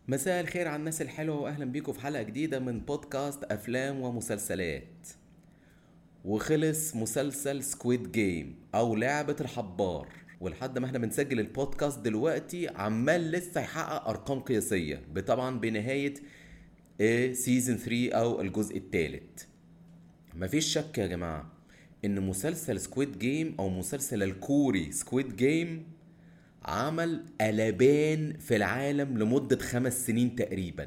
مساء الخير على الناس الحلوة وأهلا بيكم في حلقة جديدة من بودكاست أفلام ومسلسلات وخلص مسلسل سكويد جيم أو لعبة الحبار ولحد ما احنا بنسجل البودكاست دلوقتي عمال لسه يحقق أرقام قياسية طبعا بنهاية سيزون 3 أو الجزء الثالث مفيش شك يا جماعة إن مسلسل سكويد جيم أو مسلسل الكوري سكويد جيم عمل قلبان في العالم لمدة خمس سنين تقريبا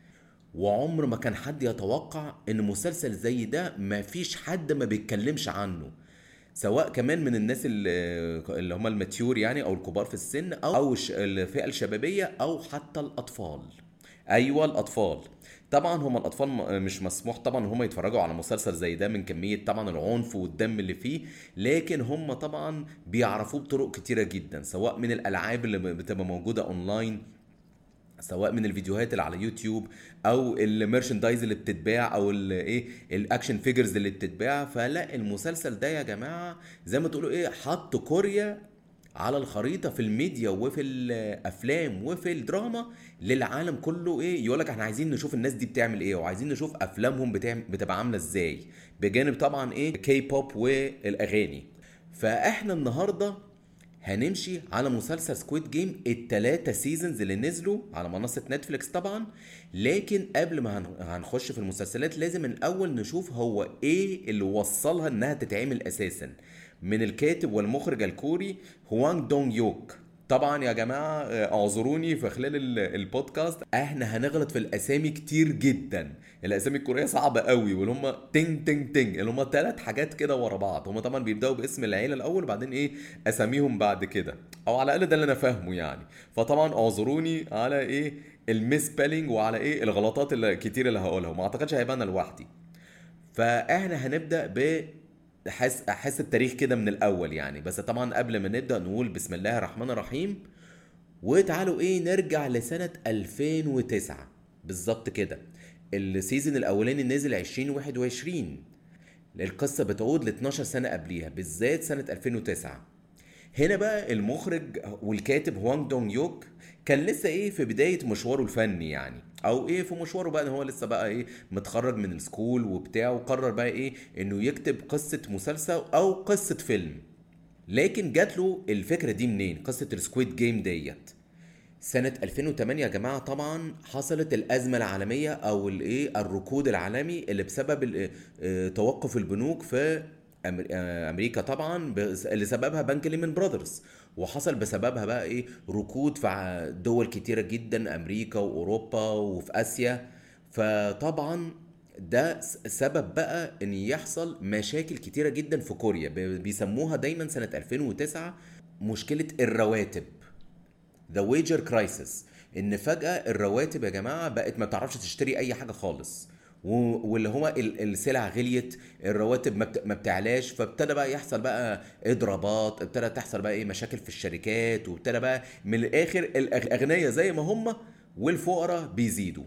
وعمر ما كان حد يتوقع ان مسلسل زي ده ما فيش حد ما بيتكلمش عنه سواء كمان من الناس اللي اللي هم الماتيور يعني او الكبار في السن او الش- الفئة الشبابية او حتى الاطفال ايوه الاطفال طبعا هم الاطفال م- مش مسموح طبعا هم يتفرجوا على مسلسل زي ده من كميه طبعا العنف والدم اللي فيه لكن هم طبعا بيعرفوه بطرق كتيره جدا سواء من الالعاب اللي بتبقى موجوده اونلاين سواء من الفيديوهات اللي على يوتيوب او الميرشندايز اللي بتتباع او الايه الاكشن فيجرز اللي بتتباع فلا المسلسل ده يا جماعه زي ما تقولوا ايه حط كوريا على الخريطه في الميديا وفي الافلام وفي الدراما للعالم كله ايه يقول لك احنا عايزين نشوف الناس دي بتعمل ايه وعايزين نشوف افلامهم بتعمل بتبقى عامله ازاي بجانب طبعا ايه كي بوب والاغاني فاحنا النهارده هنمشي على مسلسل سكويد جيم التلاتة سيزونز اللي نزلوا على منصة نتفليكس طبعا لكن قبل ما هن- هنخش في المسلسلات لازم الأول نشوف هو إيه اللي وصلها إنها تتعمل أساسا من الكاتب والمخرج الكوري هوانج دونج يوك طبعا يا جماعة آه، اعذروني في خلال ال- البودكاست احنا هنغلط في الاسامي كتير جدا الاسامي الكورية صعبة قوي واللي هم تنج تنج تنج اللي هم ثلاث حاجات كده ورا بعض هم طبعا بيبداوا باسم العيلة الاول وبعدين ايه اساميهم بعد كده او على الاقل ده اللي انا فاهمه يعني فطبعا اعذروني على ايه الميسبيلنج وعلى ايه الغلطات اللي كتير اللي هقولها وما اعتقدش هيبقى انا لوحدي فاحنا هنبدا ب احس احس التاريخ كده من الاول يعني بس طبعا قبل ما نبدا نقول بسم الله الرحمن الرحيم وتعالوا ايه نرجع لسنه 2009 بالظبط كده السيزون الاولاني نزل 2021 القصه بتعود ل 12 سنه قبليها بالذات سنه 2009 هنا بقى المخرج والكاتب هوانج دونج يوك كان لسه ايه في بدايه مشواره الفني يعني او ايه في مشواره بقى ان هو لسه بقى ايه متخرج من السكول وبتاع وقرر بقى ايه انه يكتب قصه مسلسل او قصه فيلم لكن جات له الفكره دي منين قصه السكويد جيم ديت سنة 2008 يا جماعة طبعا حصلت الأزمة العالمية أو الإيه الركود العالمي اللي بسبب ال- آه، توقف البنوك في أمر- آه، أمريكا طبعا بس- اللي سببها بنك ليمن براذرز وحصل بسببها بقى إيه ركود في ع- دول كتيرة جدا أمريكا وأوروبا وفي آسيا فطبعا ده س- سبب بقى ان يحصل مشاكل كتيرة جدا في كوريا ب- بيسموها دايما سنة 2009 مشكلة الرواتب ذا ويجر كرايسيس ان فجاه الرواتب يا جماعه بقت ما بتعرفش تشتري اي حاجه خالص و- واللي هو ال- السلع غليت الرواتب ما بت- ما بتعلاش فابتدى بقى يحصل بقى اضرابات ابتدى تحصل بقى ايه مشاكل في الشركات وابتدى بقى من الاخر الاغنياء زي ما هم والفقراء بيزيدوا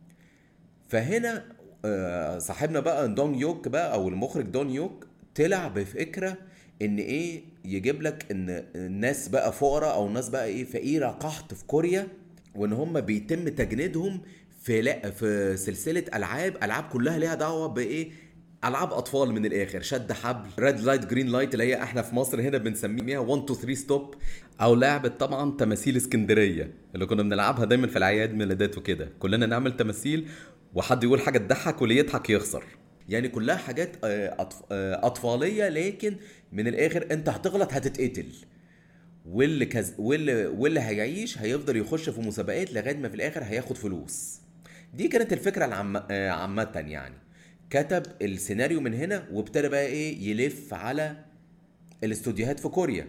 فهنا آه، صاحبنا بقى دون يوك بقى او المخرج دون يوك طلع بفكره ان ايه يجيب لك ان الناس بقى فقراء او الناس بقى ايه فقيره قحط في كوريا وان هم بيتم تجنيدهم في لا في سلسله العاب العاب كلها ليها دعوه بايه العاب اطفال من الاخر شد حبل ريد لايت جرين لايت اللي هي احنا في مصر هنا بنسميها 1 2 3 ستوب او لعبه طبعا تماثيل اسكندريه اللي كنا بنلعبها دايما في الاعياد ميلادات وكده كلنا نعمل تماثيل وحد يقول حاجه تضحك واللي يضحك يخسر يعني كلها حاجات آه، أطف- آه، اطفاليه لكن من الاخر انت هتغلط هتتقتل واللي كز... واللي واللي هيعيش هيفضل يخش في مسابقات لغايه ما في الاخر هياخد فلوس دي كانت الفكره العم... آه، عامه يعني كتب السيناريو من هنا وابتدى بقى ايه يلف على الاستوديوهات في كوريا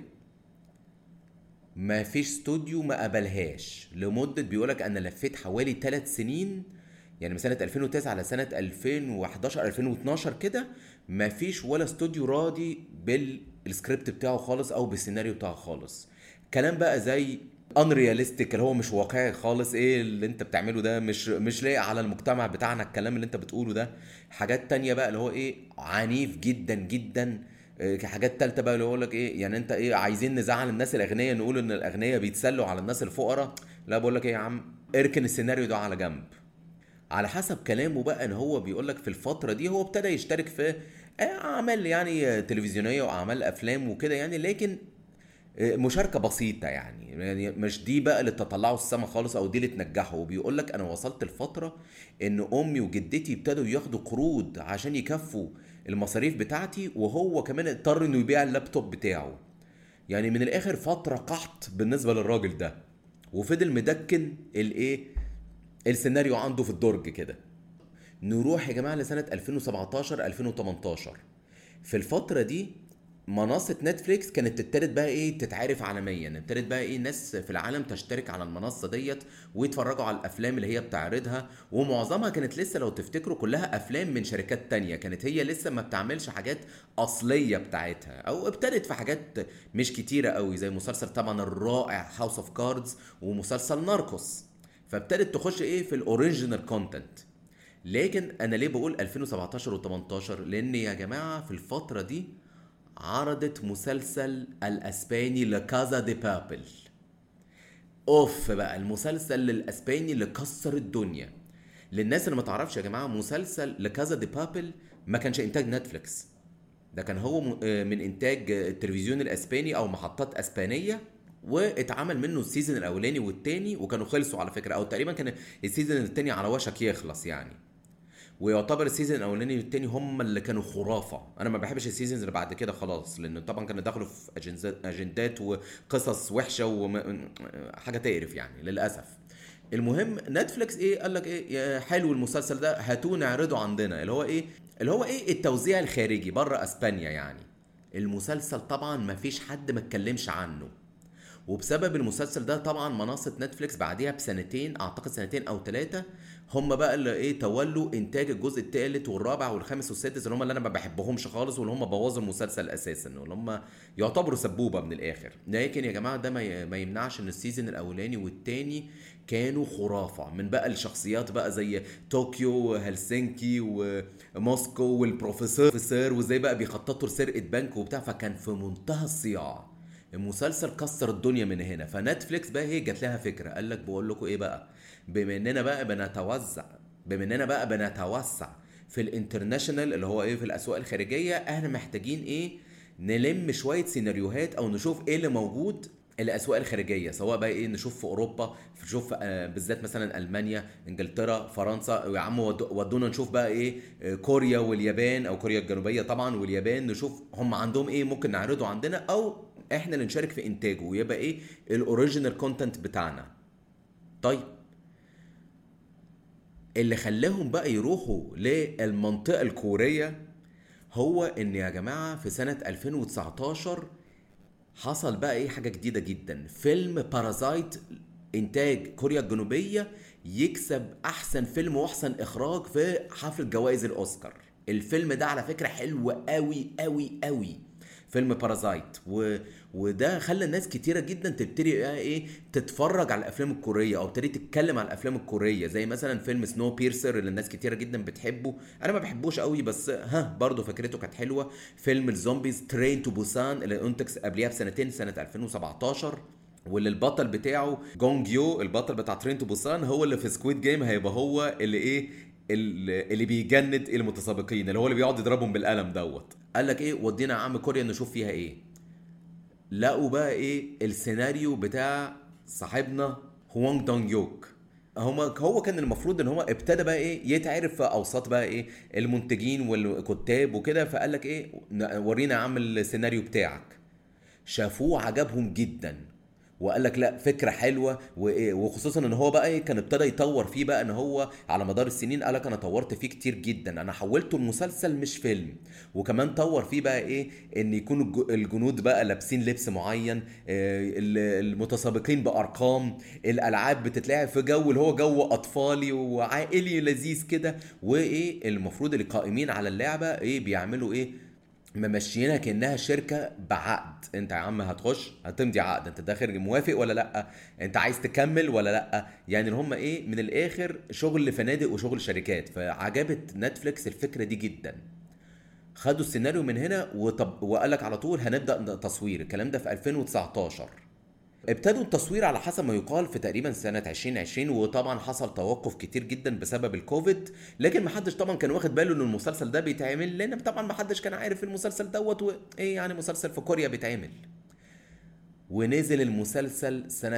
ما فيش استوديو ما قبلهاش لمدة بيقولك انا لفيت حوالي 3 سنين يعني من سنة 2009 لسنة 2011 2012 كده ما فيش ولا استوديو راضي بالسكريبت بتاعه خالص او بالسيناريو بتاعه خالص كلام بقى زي انرياليستيك اللي هو مش واقعي خالص ايه اللي انت بتعمله ده مش مش لايق على المجتمع بتاعنا الكلام اللي انت بتقوله ده حاجات تانية بقى اللي هو ايه عنيف جدا جدا إيه، حاجات تالتة بقى اللي يقول لك ايه يعني انت ايه عايزين نزعل الناس الاغنياء نقول ان الاغنياء بيتسلوا على الناس الفقراء لا بقول لك ايه يا عم اركن السيناريو ده على جنب على حسب كلامه بقى ان هو بيقول لك في الفتره دي هو ابتدى يشترك في اعمال يعني تلفزيونيه واعمال افلام وكده يعني لكن مشاركه بسيطه يعني يعني مش دي بقى اللي تطلعه السما خالص او دي اللي تنجحه وبيقول لك انا وصلت لفتره ان امي وجدتي ابتدوا ياخدوا قروض عشان يكفوا المصاريف بتاعتي وهو كمان اضطر انه يبيع اللابتوب بتاعه يعني من الاخر فتره قحط بالنسبه للراجل ده وفضل مدكن الايه السيناريو عنده في الدرج كده نروح يا جماعه لسنه 2017 2018 في الفتره دي منصة نتفليكس كانت ابتدت بقى ايه تتعرف عالميا ابتدت بقى ايه ناس في العالم تشترك على المنصة ديت ويتفرجوا على الافلام اللي هي بتعرضها ومعظمها كانت لسه لو تفتكروا كلها افلام من شركات تانية كانت هي لسه ما بتعملش حاجات اصلية بتاعتها او ابتدت في حاجات مش كتيرة قوي زي مسلسل طبعا الرائع هاوس اوف كاردز ومسلسل ناركوس فابتدت تخش ايه في الاوريجينال كونتنت لكن انا ليه بقول 2017 و18 لان يا جماعه في الفتره دي عرضت مسلسل الاسباني لكازا دي بابل اوف بقى المسلسل الاسباني اللي كسر الدنيا للناس اللي ما تعرفش يا جماعه مسلسل لكازا دي بابل ما كانش انتاج نتفليكس ده كان هو من انتاج التلفزيون الاسباني او محطات اسبانيه واتعمل منه السيزون الاولاني والتاني وكانوا خلصوا على فكره او تقريبا كان السيزون التاني على وشك يخلص يعني ويعتبر السيزون الاولاني والتاني هم اللي كانوا خرافه انا ما بحبش السيزونز اللي بعد كده خلاص لان طبعا كانوا دخلوا في أجندات, اجندات وقصص وحشه وحاجه تقرف يعني للاسف المهم نتفليكس ايه قال لك ايه حلو المسلسل ده هاتوه نعرضه عندنا اللي هو ايه اللي هو ايه التوزيع الخارجي بره اسبانيا يعني المسلسل طبعا ما فيش حد ما اتكلمش عنه وبسبب المسلسل ده طبعا منصه نتفليكس بعديها بسنتين اعتقد سنتين او ثلاثه هم بقى اللي ايه تولوا انتاج الجزء الثالث والرابع والخامس والسادس اللي هم اللي انا ما بحبهمش خالص واللي هم بوظوا المسلسل اساسا واللي هم يعتبروا سبوبه من الاخر لكن يا جماعه ده ما يمنعش ان السيزون الاولاني والثاني كانوا خرافه من بقى الشخصيات بقى زي طوكيو هلسنكي وموسكو والبروفيسور وازاي بقى بيخططوا لسرقه بنك وبتاع فكان في منتهى الصياعه المسلسل كسر الدنيا من هنا فنتفليكس بقى هي جات لها فكره قال لك بقول لكم ايه بقى بما اننا بقى بنتوزع بما اننا بقى بنتوسع في الانترناشونال اللي هو ايه في الاسواق الخارجيه احنا محتاجين ايه نلم شويه سيناريوهات او نشوف ايه اللي موجود الاسواق الخارجيه سواء بقى ايه نشوف في اوروبا نشوف آه بالذات مثلا المانيا انجلترا فرنسا يا عم ودونا نشوف بقى ايه آه كوريا واليابان او كوريا الجنوبيه طبعا واليابان نشوف هم عندهم ايه ممكن نعرضه عندنا او احنا اللي نشارك في انتاجه ويبقى ايه الاوريجينال كونتنت بتاعنا طيب اللي خلاهم بقى يروحوا للمنطقه الكوريه هو ان يا جماعه في سنه 2019 حصل بقى ايه حاجه جديده جدا فيلم بارازايت انتاج كوريا الجنوبيه يكسب احسن فيلم واحسن اخراج في حفل جوائز الاوسكار الفيلم ده على فكره حلو قوي قوي قوي فيلم بارازايت و... وده خلى ناس كتيرة جدا تبتدي بقى ايه تتفرج على الافلام الكورية او تبتدي تتكلم على الافلام الكورية زي مثلا فيلم سنو بيرسر اللي الناس كتيرة جدا بتحبه انا ما بحبوش قوي بس ها برضه فكرته كانت حلوة فيلم الزومبيز ترين تو بوسان اللي انتج قبليها بسنتين سنة 2017 واللي البطل بتاعه جونج يو البطل بتاع ترين تو بوسان هو اللي في سكويد جيم هيبقى هو اللي ايه اللي بيجند المتسابقين اللي هو اللي بيقعد يضربهم بالقلم دوت قال لك ايه ودينا يا عم كوريا نشوف فيها ايه لقوا بقى ايه السيناريو بتاع صاحبنا هوانج دونج يوك هما هو كان المفروض ان هو ابتدى بقى ايه يتعرف في اوساط بقى ايه المنتجين والكتاب وكده فقال لك ايه ورينا يا عم السيناريو بتاعك شافوه عجبهم جدا وقال لك لا فكره حلوه وخصوصا ان هو بقى ايه كان ابتدى يطور فيه بقى ان هو على مدار السنين قال لك انا طورت فيه كتير جدا انا حولته لمسلسل مش فيلم وكمان طور فيه بقى ايه ان يكون الجنود بقى لابسين لبس معين المتسابقين بارقام الالعاب بتتلعب في جو اللي هو جو اطفالي وعائلي لذيذ كده وايه المفروض اللي قائمين على اللعبه ايه بيعملوا ايه ممشيينها كانها شركه بعقد انت يا عم هتخش هتمضي عقد انت داخل موافق ولا لا انت عايز تكمل ولا لا يعني اللي هم ايه من الاخر شغل فنادق وشغل شركات فعجبت نتفليكس الفكره دي جدا خدوا السيناريو من هنا وطب وقال لك على طول هنبدا تصوير الكلام ده في 2019 ابتدوا التصوير على حسب ما يقال في تقريبا سنة 2020 وطبعا حصل توقف كتير جدا بسبب الكوفيد لكن محدش طبعا كان واخد باله ان المسلسل ده بيتعمل لان طبعا محدش كان عارف المسلسل دوت وايه يعني مسلسل في كوريا بيتعمل ونزل المسلسل سنة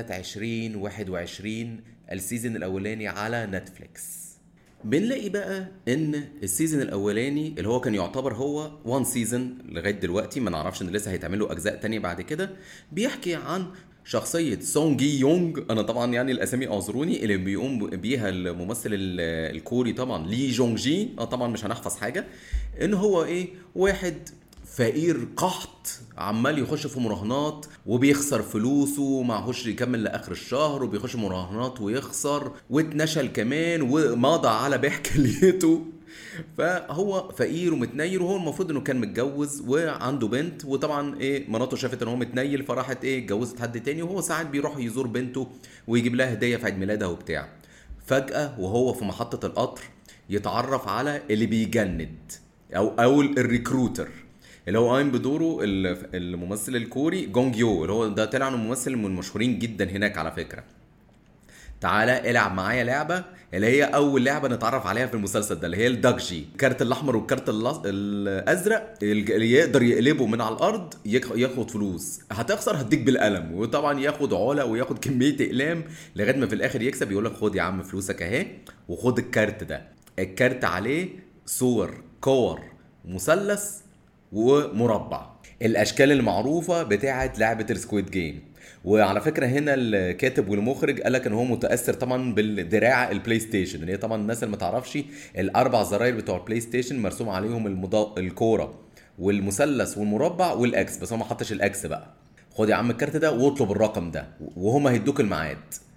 2021 السيزون الأولاني على نتفليكس بنلاقي بقى ان السيزون الاولاني اللي هو كان يعتبر هو وان سيزون لغايه دلوقتي ما نعرفش ان لسه هيتعملوا اجزاء تانية بعد كده بيحكي عن شخصية سونج جي يونج أنا طبعا يعني الأسامي أعذروني اللي بيقوم بيها الممثل الكوري طبعا لي جونج جي أه طبعا مش هنحفظ حاجة إن هو إيه واحد فقير قحط عمال يخش في مراهنات وبيخسر فلوسه ومعهوش يكمل لاخر الشهر وبيخش مراهنات ويخسر واتنشل كمان ومضى على بيع كليته فهو فقير ومتنيل وهو المفروض انه كان متجوز وعنده بنت وطبعا ايه مراته شافت ان هو متنيل فراحت ايه اتجوزت حد تاني وهو ساعات بيروح يزور بنته ويجيب لها هديه في عيد ميلادها وبتاع فجاه وهو في محطه القطر يتعرف على اللي بيجند او او الريكروتر اللي هو قايم بدوره الممثل الكوري جونج يو اللي هو ده طلع انه ممثل من المشهورين جدا هناك على فكره تعالى العب معايا لعبه اللي هي اول لعبه نتعرف عليها في المسلسل ده اللي هي الداكجي الكارت الاحمر والكارت الازرق اللي يقدر يقلبه من على الارض ياخد فلوس هتخسر هديك بالقلم وطبعا ياخد علا وياخد كميه اقلام لغايه ما في الاخر يكسب يقول لك خد يا عم فلوسك اهي وخد الكارت ده الكارت عليه صور كور مثلث ومربع الاشكال المعروفه بتاعه لعبه السكويد جيم وعلى فكره هنا الكاتب والمخرج قال لك ان هو متاثر طبعا بالدراع البلاي ستيشن اللي هي طبعا الناس اللي ما تعرفش الاربع زراير بتوع البلاي ستيشن مرسوم عليهم المضا... الكوره والمثلث والمربع والاكس بس هو ما حطش الاكس بقى خد يا عم الكارت ده واطلب الرقم ده وهم هيدوك الميعاد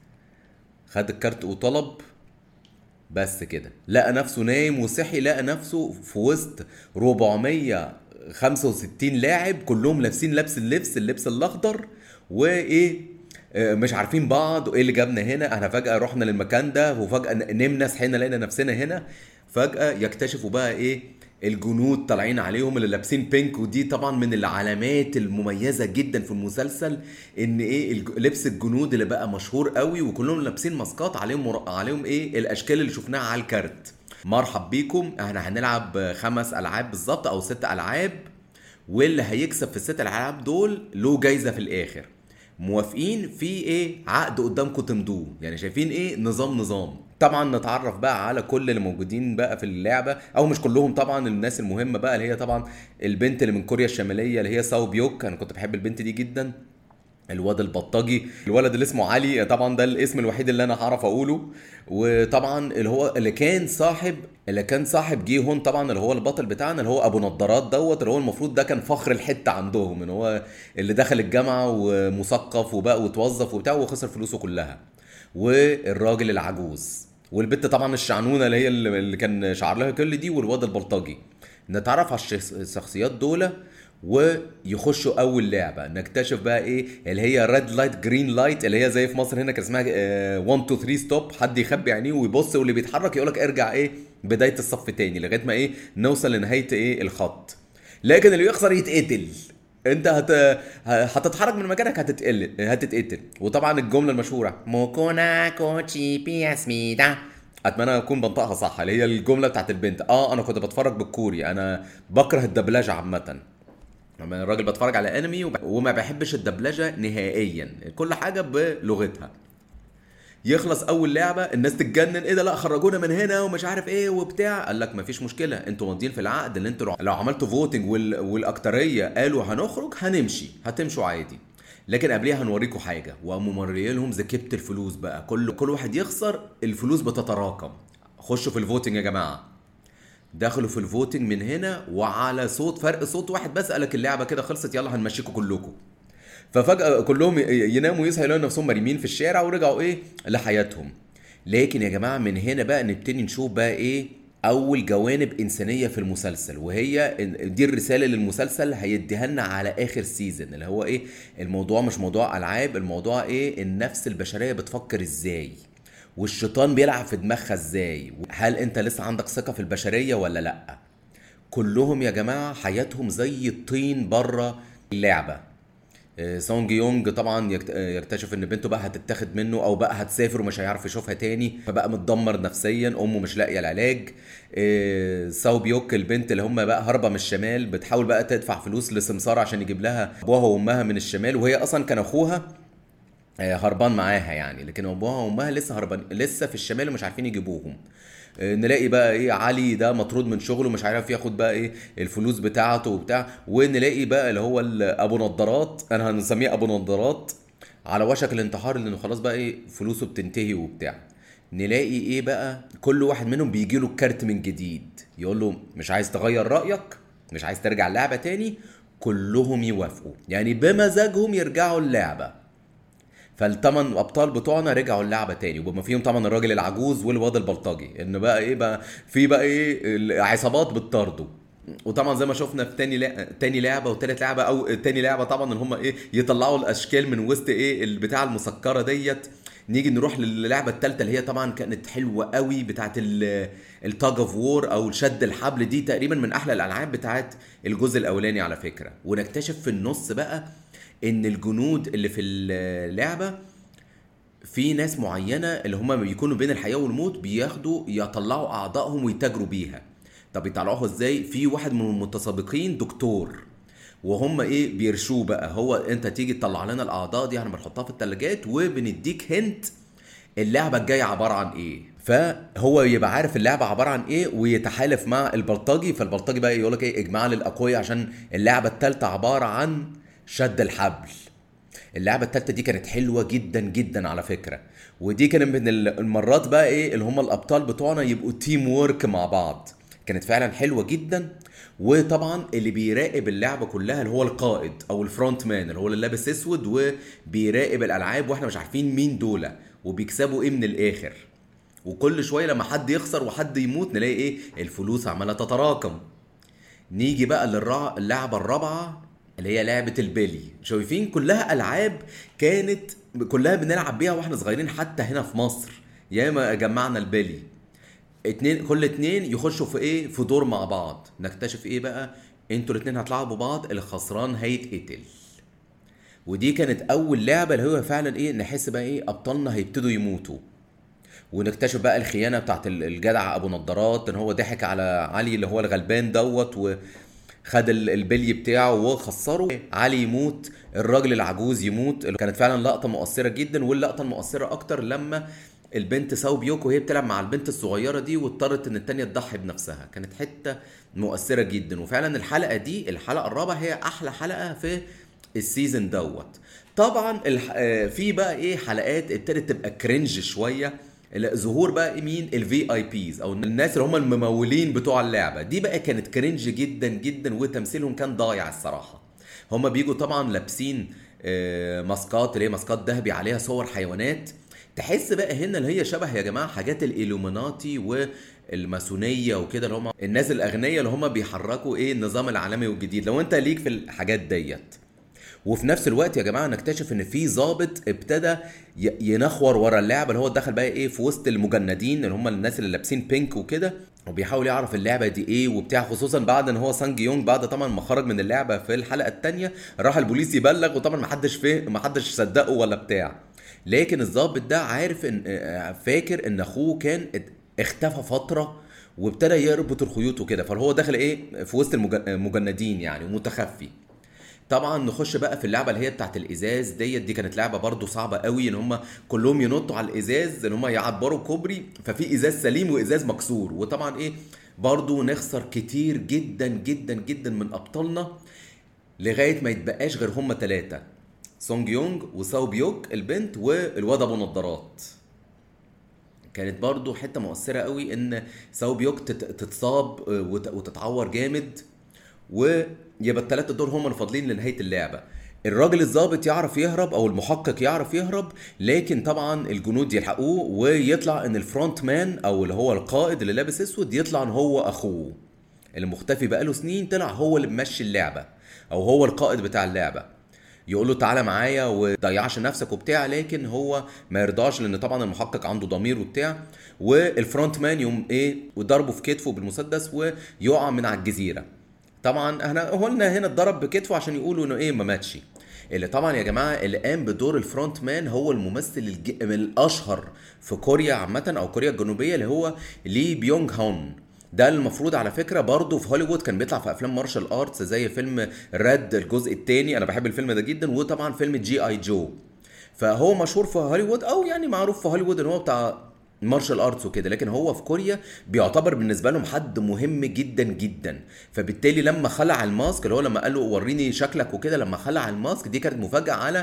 خد الكارت وطلب بس كده لقى نفسه نايم وصحي لقى نفسه في وسط 400 65 لاعب كلهم لابسين لبس اللبس اللبس الاخضر وايه آه، مش عارفين بعض وايه اللي جابنا هنا احنا فجاه رحنا للمكان ده وفجاه نمنا صحينا لقينا نفسنا هنا فجاه يكتشفوا بقى ايه الجنود طالعين عليهم اللي لابسين بينك ودي طبعا من العلامات المميزه جدا في المسلسل ان ايه لبس الجنود اللي بقى مشهور قوي وكلهم لابسين ماسكات عليهم عليهم ايه الاشكال اللي شفناها على الكارت مرحب بيكم احنا هنلعب خمس العاب بالظبط او ست العاب واللي هيكسب في الست العاب دول له جايزه في الاخر موافقين في ايه عقد قدامكم تمضوه يعني شايفين ايه نظام نظام طبعا نتعرف بقى على كل اللي موجودين بقى في اللعبه او مش كلهم طبعا الناس المهمه بقى اللي هي طبعا البنت اللي من كوريا الشماليه اللي هي ساو بيوك انا كنت بحب البنت دي جدا الواد البطاجي الولد اللي اسمه علي طبعا ده الاسم الوحيد اللي انا هعرف اقوله وطبعا اللي هو اللي كان صاحب اللي كان صاحب جي هون طبعا اللي هو البطل بتاعنا اللي هو ابو نضارات دوت اللي هو المفروض ده كان فخر الحته عندهم ان هو اللي دخل الجامعه ومثقف وبقى وتوظف وبتاع وخسر فلوسه كلها والراجل العجوز والبت طبعا الشعنونه اللي هي اللي كان شعر لها كل دي والواد البلطجي نتعرف على الشخصيات دول ويخشوا اول لعبه نكتشف بقى ايه اللي هي ريد لايت جرين لايت اللي هي زي في مصر هنا كان اسمها 1 2 3 ستوب حد يخبي عينيه ويبص واللي بيتحرك يقول لك ارجع ايه بدايه الصف تاني لغايه ما ايه نوصل لنهايه ايه الخط لكن اللي يخسر يتقتل انت هت... هتتحرك من مكانك هتتقل هتتقتل وطبعا الجمله المشهوره موكونا كوتشي بياسميدا اتمنى اكون بنطقها صح اللي هي الجمله بتاعت البنت اه انا كنت بتفرج بالكوري انا بكره الدبلجه عامه لما الراجل بتفرج على انمي وما بحبش الدبلجه نهائيا كل حاجه بلغتها يخلص اول لعبه الناس تتجنن ايه ده لا خرجونا من هنا ومش عارف ايه وبتاع قال لك مفيش مشكله انتوا ماضيين في العقد اللي انتوا لو عملتوا فوتنج وال... والاكتريه قالوا هنخرج هنمشي هتمشوا عادي لكن قبليها هنوريكم حاجه وقاموا موريين لهم زكبت الفلوس بقى كل كل واحد يخسر الفلوس بتتراكم خشوا في الفوتنج يا جماعه دخلوا في الفوتنج من هنا وعلى صوت فرق صوت واحد بس قالك اللعبه كده خلصت يلا هنمشيكم كلكم ففجاه كلهم يناموا يصحوا يلاقوا نفسهم مريمين في الشارع ورجعوا ايه لحياتهم لكن يا جماعه من هنا بقى نبتدي نشوف بقى ايه اول جوانب انسانيه في المسلسل وهي دي الرساله للمسلسل هيديها لنا على اخر سيزون اللي هو ايه الموضوع مش موضوع العاب الموضوع ايه النفس البشريه بتفكر ازاي والشيطان بيلعب في دماغها ازاي هل انت لسه عندك ثقه في البشريه ولا لا كلهم يا جماعه حياتهم زي الطين بره اللعبه آه، سونج يونج طبعا يكت- آه، يكتشف ان بنته بقى هتتاخد منه او بقى هتسافر ومش هيعرف يشوفها تاني فبقى متدمر نفسيا امه مش لاقيه العلاج آه، ساو بيوك البنت اللي هم بقى هاربه من الشمال بتحاول بقى تدفع فلوس لسمسار عشان يجيب لها ابوها وامها من الشمال وهي اصلا كان اخوها آه، هربان معاها يعني لكن ابوها وامها لسه هربان لسه في الشمال ومش عارفين يجيبوهم آه، نلاقي بقى ايه علي ده مطرود من شغله مش عارف ياخد بقى ايه الفلوس بتاعته وبتاع ونلاقي بقى اللي هو ال- ابو نضارات انا هنسميه ابو نضارات على وشك الانتحار لانه خلاص بقى ايه فلوسه بتنتهي وبتاع نلاقي ايه بقى كل واحد منهم بيجي له الكارت من جديد يقول له مش عايز تغير رايك مش عايز ترجع اللعبه تاني كلهم يوافقوا يعني بمزاجهم يرجعوا اللعبه فالثمان ابطال بتوعنا رجعوا اللعبه تاني وبما فيهم طبعا الراجل العجوز والواد البلطجي ان بقى ايه بقى في بقى ايه العصابات بتطارده وطبعا زي ما شفنا في تاني لع... تاني لعبه وتالت لعبه او تاني لعبه طبعا ان هم ايه يطلعوا الاشكال من وسط ايه البتاع المسكره ديت نيجي نروح للعبه الثالثه اللي هي طبعا كانت حلوه قوي بتاعت التاج اوف وور او شد الحبل دي تقريبا من احلى الالعاب بتاعت الجزء الاولاني على فكره ونكتشف في النص بقى ان الجنود اللي في اللعبه في ناس معينه اللي هم بيكونوا بين الحياه والموت بياخدوا يطلعوا اعضائهم ويتاجروا بيها طب يطلعوها ازاي في واحد من المتسابقين دكتور وهم ايه بيرشوه بقى هو انت تيجي تطلع لنا الاعضاء دي احنا بنحطها في الثلاجات وبنديك هنت اللعبه الجايه عباره عن ايه فهو يبقى عارف اللعبه عباره عن ايه ويتحالف مع البلطجي فالبلطجي بقى يقول لك ايه اجمع لي الاقوياء عشان اللعبه الثالثه عباره عن شد الحبل اللعبة التالتة دي كانت حلوة جدا جدا على فكرة ودي كانت من المرات بقى ايه اللي هم الابطال بتوعنا يبقوا تيم وورك مع بعض كانت فعلا حلوة جدا وطبعا اللي بيراقب اللعبة كلها اللي هو القائد او الفرونت مان اللي هو اللي لابس اسود وبيراقب الالعاب واحنا مش عارفين مين دول وبيكسبوا ايه من الاخر وكل شوية لما حد يخسر وحد يموت نلاقي ايه الفلوس عمالة تتراكم نيجي بقى للعبة الرابعة اللي هي لعبة البلي شايفين كلها ألعاب كانت كلها بنلعب بيها واحنا صغيرين حتى هنا في مصر ياما جمعنا البلي اتنين كل اتنين يخشوا في ايه في دور مع بعض نكتشف ايه بقى انتوا الاتنين هتلعبوا بعض الخسران هيتقتل ودي كانت اول لعبه اللي هو فعلا ايه نحس بقى ايه ابطالنا هيبتدوا يموتوا ونكتشف بقى الخيانه بتاعت الجدع ابو نضارات ان هو ضحك على علي اللي هو الغلبان دوت و خد البلي بتاعه وخسره علي يموت الراجل العجوز يموت اللي كانت فعلا لقطه مؤثره جدا واللقطه المؤثره اكتر لما البنت ساو بيوكو وهي بتلعب مع البنت الصغيره دي واضطرت ان التانية تضحي بنفسها كانت حته مؤثره جدا وفعلا الحلقه دي الحلقه الرابعه هي احلى حلقه في السيزون دوت طبعا الح... في بقى ايه حلقات ابتدت تبقى كرنج شويه ظهور بقى مين الفي اي بيز او الناس اللي هم الممولين بتوع اللعبه دي بقى كانت كرنج جدا جدا وتمثيلهم كان ضايع الصراحه هم بيجوا طبعا لابسين ماسكات اللي هي ماسكات ذهبي عليها صور حيوانات تحس بقى هنا اللي هي شبه يا جماعه حاجات الالوميناتي والماسونيه وكده اللي هم الناس الاغنياء اللي هم بيحركوا ايه النظام العالمي والجديد لو انت ليك في الحاجات ديت وفي نفس الوقت يا جماعه نكتشف ان في ظابط ابتدى ينخور ورا اللعبه اللي هو دخل بقى ايه في وسط المجندين اللي هم الناس اللي لابسين بينك وكده وبيحاول يعرف اللعبه دي ايه وبتاع خصوصا بعد ان هو سانج يونج بعد طبعا ما خرج من اللعبه في الحلقه الثانيه راح البوليس يبلغ وطبعا ما حدش فيه ما حدش صدقه ولا بتاع لكن الظابط ده عارف ان فاكر ان اخوه كان اختفى فتره وابتدى يربط الخيوط وكده فهو داخل ايه في وسط المجندين يعني ومتخفي طبعا نخش بقى في اللعبه اللي هي بتاعت الازاز ديت دي كانت لعبه برضو صعبه قوي ان هم كلهم ينطوا على الازاز ان هم يعبروا كوبري ففي ازاز سليم وازاز مكسور وطبعا ايه برضو نخسر كتير جدا جدا جدا من ابطالنا لغايه ما يتبقاش غير هم ثلاثه سونج يونج وساو بيوك البنت والواد ابو نضارات كانت برضو حته مؤثره قوي ان ساو بيوك تتصاب وتتعور جامد ويبقى الثلاثه دول هم الفاضلين لنهايه اللعبه الراجل الظابط يعرف يهرب او المحقق يعرف يهرب لكن طبعا الجنود يلحقوه ويطلع ان الفرونت مان او اللي هو القائد اللي لابس اسود يطلع ان هو اخوه اللي مختفي بقاله سنين طلع هو اللي ممشي اللعبه او هو القائد بتاع اللعبه يقول له تعالى معايا وضيعش نفسك وبتاع لكن هو ما يرضاش لان طبعا المحقق عنده ضمير وبتاع والفرونت مان يقوم ايه وضربه في كتفه بالمسدس ويقع من على الجزيره طبعا احنا قلنا هنا اتضرب بكتفه عشان يقولوا انه ايه ما ماتش اللي طبعا يا جماعه اللي قام بدور الفرونت مان هو الممثل الج... الاشهر في كوريا عامه او كوريا الجنوبيه اللي هو لي بيونغ هون ده المفروض على فكره برضه في هوليوود كان بيطلع في افلام مارشال ارتس زي فيلم ريد الجزء الثاني انا بحب الفيلم ده جدا وطبعا فيلم جي اي جو فهو مشهور في هوليوود او يعني معروف في هوليوود ان هو بتاع مارشال ارتس وكده لكن هو في كوريا بيعتبر بالنسبه لهم حد مهم جدا جدا فبالتالي لما خلع الماسك اللي هو لما قال له وريني شكلك وكده لما خلع الماسك دي كانت مفاجاه على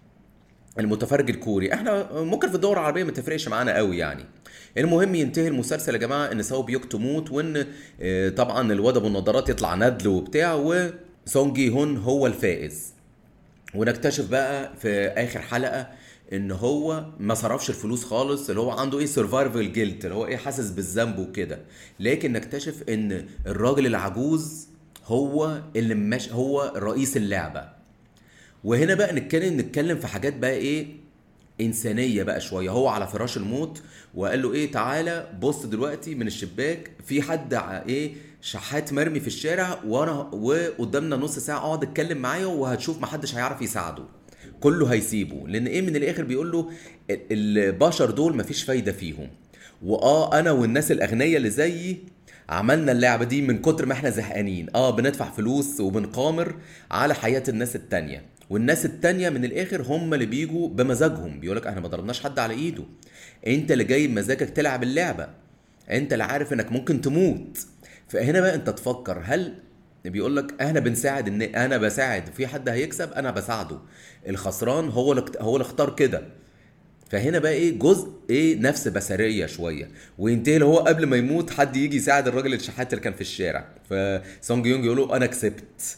المتفرج الكوري احنا ممكن في الدول العربيه ما تفرقش معانا قوي يعني المهم ينتهي المسلسل يا جماعه ان ساو بيوك تموت وان آه، طبعا الواد ابو النضارات يطلع ندل وبتاع وسونج جي هون هو الفائز ونكتشف بقى في اخر حلقه ان هو ما صرفش الفلوس خالص اللي هو عنده ايه سرفايفل جيلت اللي هو ايه حاسس بالذنب وكده لكن نكتشف ان الراجل العجوز هو اللي مش هو رئيس اللعبه وهنا بقى نتكلم نتكلم في حاجات بقى ايه انسانيه بقى شويه هو على فراش الموت وقال له ايه تعالى بص دلوقتي من الشباك في حد ع- ايه شحات مرمي في الشارع وانا وقدامنا نص ساعه اقعد اتكلم معاه وهتشوف محدش هيعرف يساعده كله هيسيبه لان ايه من الاخر بيقول له ال- البشر دول مفيش فايده فيهم واه انا والناس الاغنياء اللي زيي عملنا اللعبه دي من كتر ما احنا زهقانين اه بندفع فلوس وبنقامر على حياه الناس التانية والناس التانية من الاخر هم اللي بيجوا بمزاجهم بيقولك احنا ما ضربناش حد على ايده انت اللي جاي بمزاجك تلعب اللعبه انت اللي عارف انك ممكن تموت فهنا بقى انت تفكر هل بيقول لك احنا بنساعد ان انا بساعد في حد هيكسب انا بساعده الخسران هو اللي هو اللي اختار كده فهنا بقى ايه جزء ايه نفس بشريه شويه وينتهي اللي هو قبل ما يموت حد يجي يساعد الراجل الشحات اللي كان في الشارع فسونج يونج يقول له انا كسبت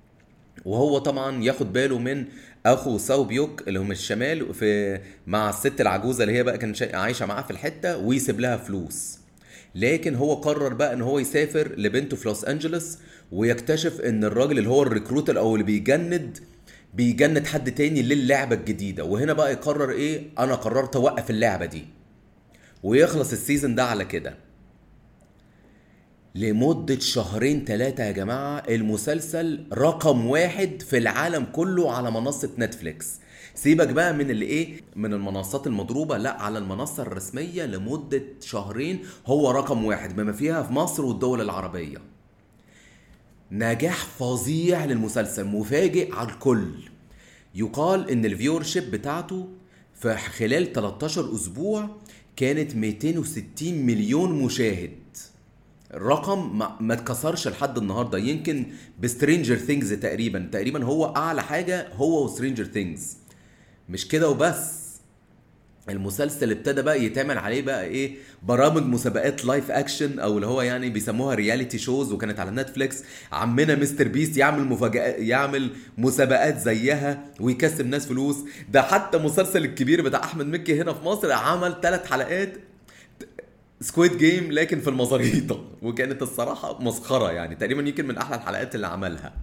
وهو طبعا ياخد باله من اخو ساو بيوك اللي هم الشمال في مع الست العجوزه اللي هي بقى كانت شا- عايشه معاه في الحته ويسيب لها فلوس لكن هو قرر بقى ان هو يسافر لبنته في لوس انجلوس ويكتشف ان الراجل اللي هو الريكروتر او اللي بيجند بيجند حد تاني للعبه الجديده وهنا بقى يقرر ايه انا قررت اوقف اللعبه دي ويخلص السيزون ده على كده لمدة شهرين ثلاثة يا جماعة المسلسل رقم واحد في العالم كله على منصة نتفليكس سيبك بقى من اللي ايه من المنصات المضروبة لا على المنصة الرسمية لمدة شهرين هو رقم واحد بما فيها في مصر والدول العربية نجاح فظيع للمسلسل مفاجئ على الكل يقال ان الفيور شيب بتاعته في خلال 13 اسبوع كانت 260 مليون مشاهد الرقم ما, ما اتكسرش لحد النهارده يمكن بسترينجر ثينجز تقريبا تقريبا هو اعلى حاجه هو وسترينجر ثينجز مش كده وبس المسلسل ابتدى بقى يتعمل عليه بقى ايه برامج مسابقات لايف اكشن او اللي هو يعني بيسموها رياليتي شوز وكانت على نتفليكس عمنا مستر بيست يعمل مفاجآت يعمل مسابقات زيها ويكسب ناس فلوس ده حتى مسلسل الكبير بتاع احمد مكي هنا في مصر عمل ثلاث حلقات سكويد جيم لكن في المزاريطة وكانت الصراحة مسخرة يعني تقريبا يمكن من أحلى الحلقات اللي عملها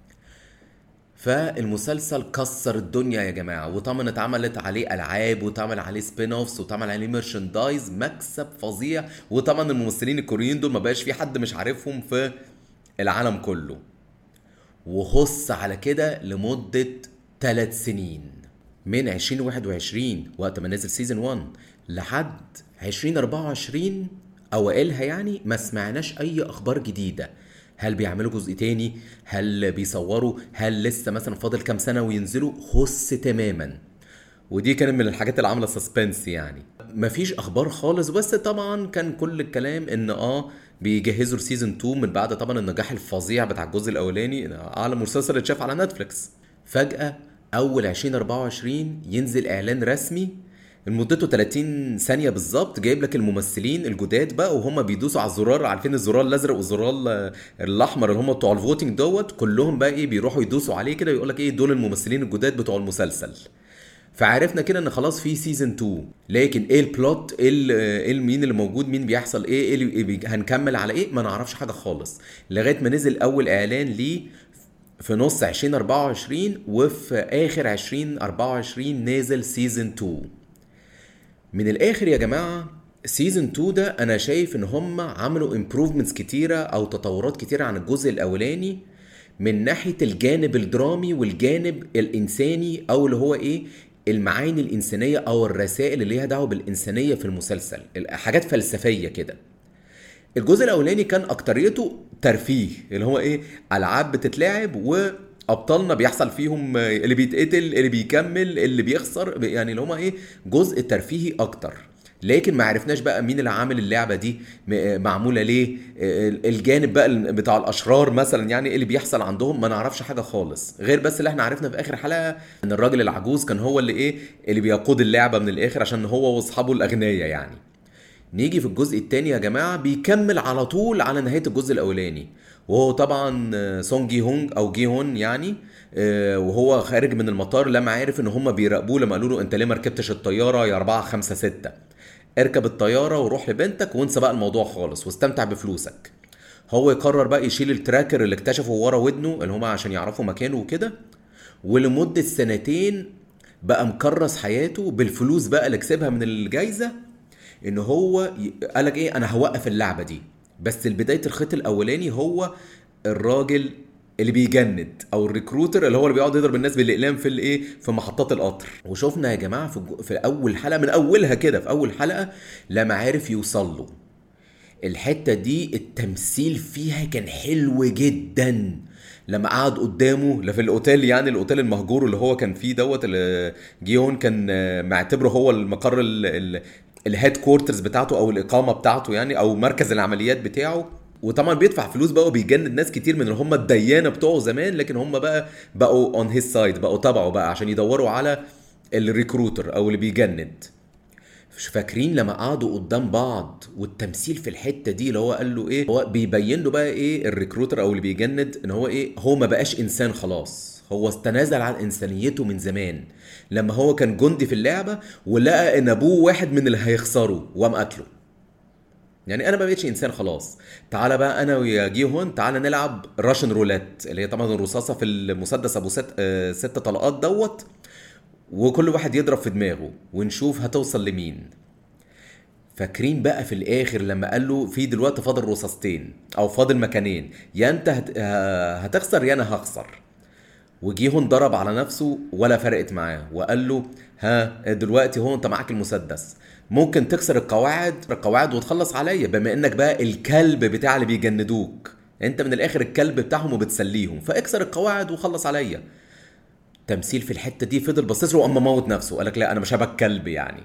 فالمسلسل كسر الدنيا يا جماعة وطبعا اتعملت عليه ألعاب واتعمل عليه سبين اوفس واتعمل عليه ميرشندايز مكسب فظيع وطبعا الممثلين الكوريين دول ما بقاش في حد مش عارفهم في العالم كله وخص على كده لمدة ثلاث سنين من 2021 وقت ما نزل سيزون 1 لحد 2024 اوائلها يعني ما سمعناش اي اخبار جديده هل بيعملوا جزء تاني هل بيصوروا هل لسه مثلا فاضل كام سنه وينزلوا خص تماما ودي كانت من الحاجات اللي عامله سسبنس يعني مفيش اخبار خالص بس طبعا كان كل الكلام ان اه بيجهزوا لسيزون 2 من بعد طبعا النجاح الفظيع بتاع الجزء الاولاني اعلى مسلسل اتشاف على نتفليكس فجاه اول 2024 ينزل اعلان رسمي مدته 30 ثانية بالظبط جايب لك الممثلين الجداد بقى وهم بيدوسوا على الزرار عارفين الزرار الازرق والزرار ال- الاحمر اللي هم بتوع الفوتنج دوت كلهم بقى ايه بيروحوا يدوسوا عليه كده ويقول لك ايه دول الممثلين الجداد بتوع المسلسل فعرفنا كده ان خلاص في سيزون 2 لكن ايه البلوت ايه ال- ايه مين اللي موجود مين بيحصل ايه, إيه اللي بي- هنكمل على ايه ما نعرفش حاجه خالص لغايه ما نزل اول اعلان ليه في نص 2024 وفي اخر 2024 نازل سيزون 2 من الاخر يا جماعه سيزون 2 ده انا شايف ان هم عملوا امبروفمنتس كتيره او تطورات كتيره عن الجزء الاولاني من ناحيه الجانب الدرامي والجانب الانساني او اللي هو ايه المعاني الانسانيه او الرسائل اللي ليها دعوه بالانسانيه في المسلسل حاجات فلسفيه كده الجزء الاولاني كان اكتريته ترفيه اللي هو ايه العاب بتتلعب وابطالنا بيحصل فيهم اللي بيتقتل اللي بيكمل اللي بيخسر يعني اللي هما ايه جزء ترفيهي اكتر لكن ما عرفناش بقى مين اللي عامل اللعبه دي م- معموله ليه الجانب بقى بتاع الاشرار مثلا يعني إيه اللي بيحصل عندهم ما نعرفش حاجه خالص غير بس اللي احنا عرفنا في اخر حلقه ان الراجل العجوز كان هو اللي ايه اللي بيقود اللعبه من الاخر عشان هو واصحابه الاغنياء يعني نيجي في الجزء الثاني يا جماعه بيكمل على طول على نهايه الجزء الاولاني وهو طبعا سونج جي هونج او جي هون يعني آه، وهو خارج من المطار لما عرف ان هم بيراقبوه لما قالوا له انت ليه ما ركبتش الطياره يا 4 5 6 اركب الطياره وروح لبنتك وانسى بقى الموضوع خالص واستمتع بفلوسك هو يقرر بقى يشيل التراكر اللي اكتشفه ورا ودنه اللي هما عشان يعرفوا مكانه وكده ولمده سنتين بقى مكرس حياته بالفلوس بقى اللي كسبها من الجايزه ان هو ي- قالك ايه انا هوقف اللعبه دي بس البدايه الخيط الاولاني هو الراجل اللي بيجند او الريكروتر اللي هو اللي بيقعد يضرب الناس بالاقلام في الايه في محطات القطر وشفنا يا جماعه في, الج- في اول حلقه من اولها كده في اول حلقه لما عرف يوصل له الحته دي التمثيل فيها كان حلو جدا لما قعد قدامه لا في الاوتيل يعني الاوتيل المهجور اللي هو كان فيه دوت اللي جيون كان آه، معتبره هو المقر الهيد كوارترز بتاعته او الاقامه بتاعته يعني او مركز العمليات بتاعه وطبعا بيدفع فلوس بقى وبيجند ناس كتير من اللي هم الديانه بتوعه زمان لكن هم بقى بقوا اون هيز سايد بقوا تبعه بقى عشان يدوروا على الريكروتر او اللي بيجند مش فاكرين لما قعدوا قدام بعض والتمثيل في الحته دي اللي هو قال له ايه هو بيبين له بقى ايه الريكروتر او اللي بيجند ان هو ايه هو ما بقاش انسان خلاص هو استنازل عن انسانيته من زمان لما هو كان جندي في اللعبه ولقى ان ابوه واحد من اللي هيخسروا وقام قتله يعني انا ما بقتش انسان خلاص تعالى بقى انا ويا جيهون تعالى نلعب راشن رولات اللي هي طبعا الرصاصه في المسدس ابو ست آه، ست طلقات دوت وكل واحد يضرب في دماغه ونشوف هتوصل لمين فاكرين بقى في الاخر لما قال له في دلوقتي فاضل رصاصتين او فاضل مكانين يا انت هت... ه- هتخسر يا انا هخسر وجيهون ضرب على نفسه ولا فرقت معاه وقال له ها دلوقتي هو انت معاك المسدس ممكن تكسر القواعد القواعد وتخلص عليا بما انك بقى الكلب بتاع اللي بيجندوك انت من الاخر الكلب بتاعهم وبتسليهم فاكسر القواعد وخلص عليا تمثيل في الحته دي فضل باصص له واما موت نفسه قال لك لا انا مش هبقى كلب يعني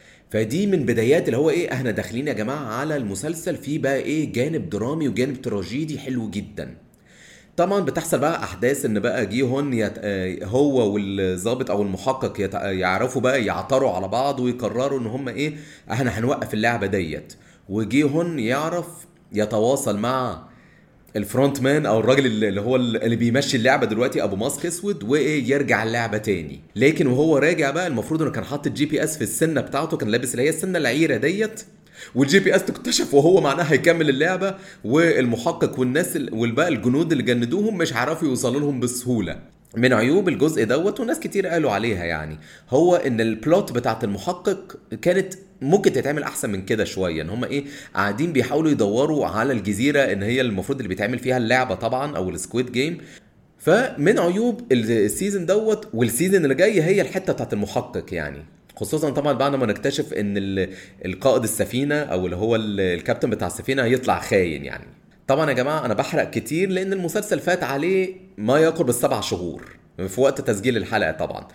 فدي من بدايات اللي هو ايه احنا داخلين يا جماعه على المسلسل فيه بقى ايه جانب درامي وجانب تراجيدي حلو جدا طبعا بتحصل بقى احداث ان بقى جيهون يت... آه، هو والظابط او المحقق يت... يعرفوا بقى يعثروا على بعض ويقرروا ان هم ايه احنا هنوقف اللعبه ديت وجيهون يعرف يتواصل مع الفرونت مان او الراجل اللي اللي هو اللي بيمشي اللعبه دلوقتي ابو ماسك اسود وايه يرجع اللعبه تاني لكن وهو راجع بقى المفروض انه كان حاطط جي بي اس في السنه بتاعته كان لابس اللي هي السنه العيره ديت والجي بي اس اكتشف وهو معناها هيكمل اللعبه والمحقق والناس ال- والباقي الجنود اللي جندوهم مش هيعرفوا يوصلوا لهم بسهوله من عيوب الجزء دوت وناس كتير قالوا عليها يعني هو ان البلوت بتاعت المحقق كانت ممكن تتعمل احسن من كده شويه ان هم ايه قاعدين بيحاولوا يدوروا على الجزيره ان هي المفروض اللي بيتعمل فيها اللعبه طبعا او السكويد جيم فمن عيوب السيزون دوت والسيزون اللي جاي هي الحته بتاعت المحقق يعني خصوصا طبعا بعد ما نكتشف ان ال- القائد السفينه او اللي هو ال- الكابتن بتاع السفينه هيطلع خاين يعني طبعا يا جماعه انا بحرق كتير لان المسلسل فات عليه ما يقرب السبع شهور في وقت تسجيل الحلقه طبعا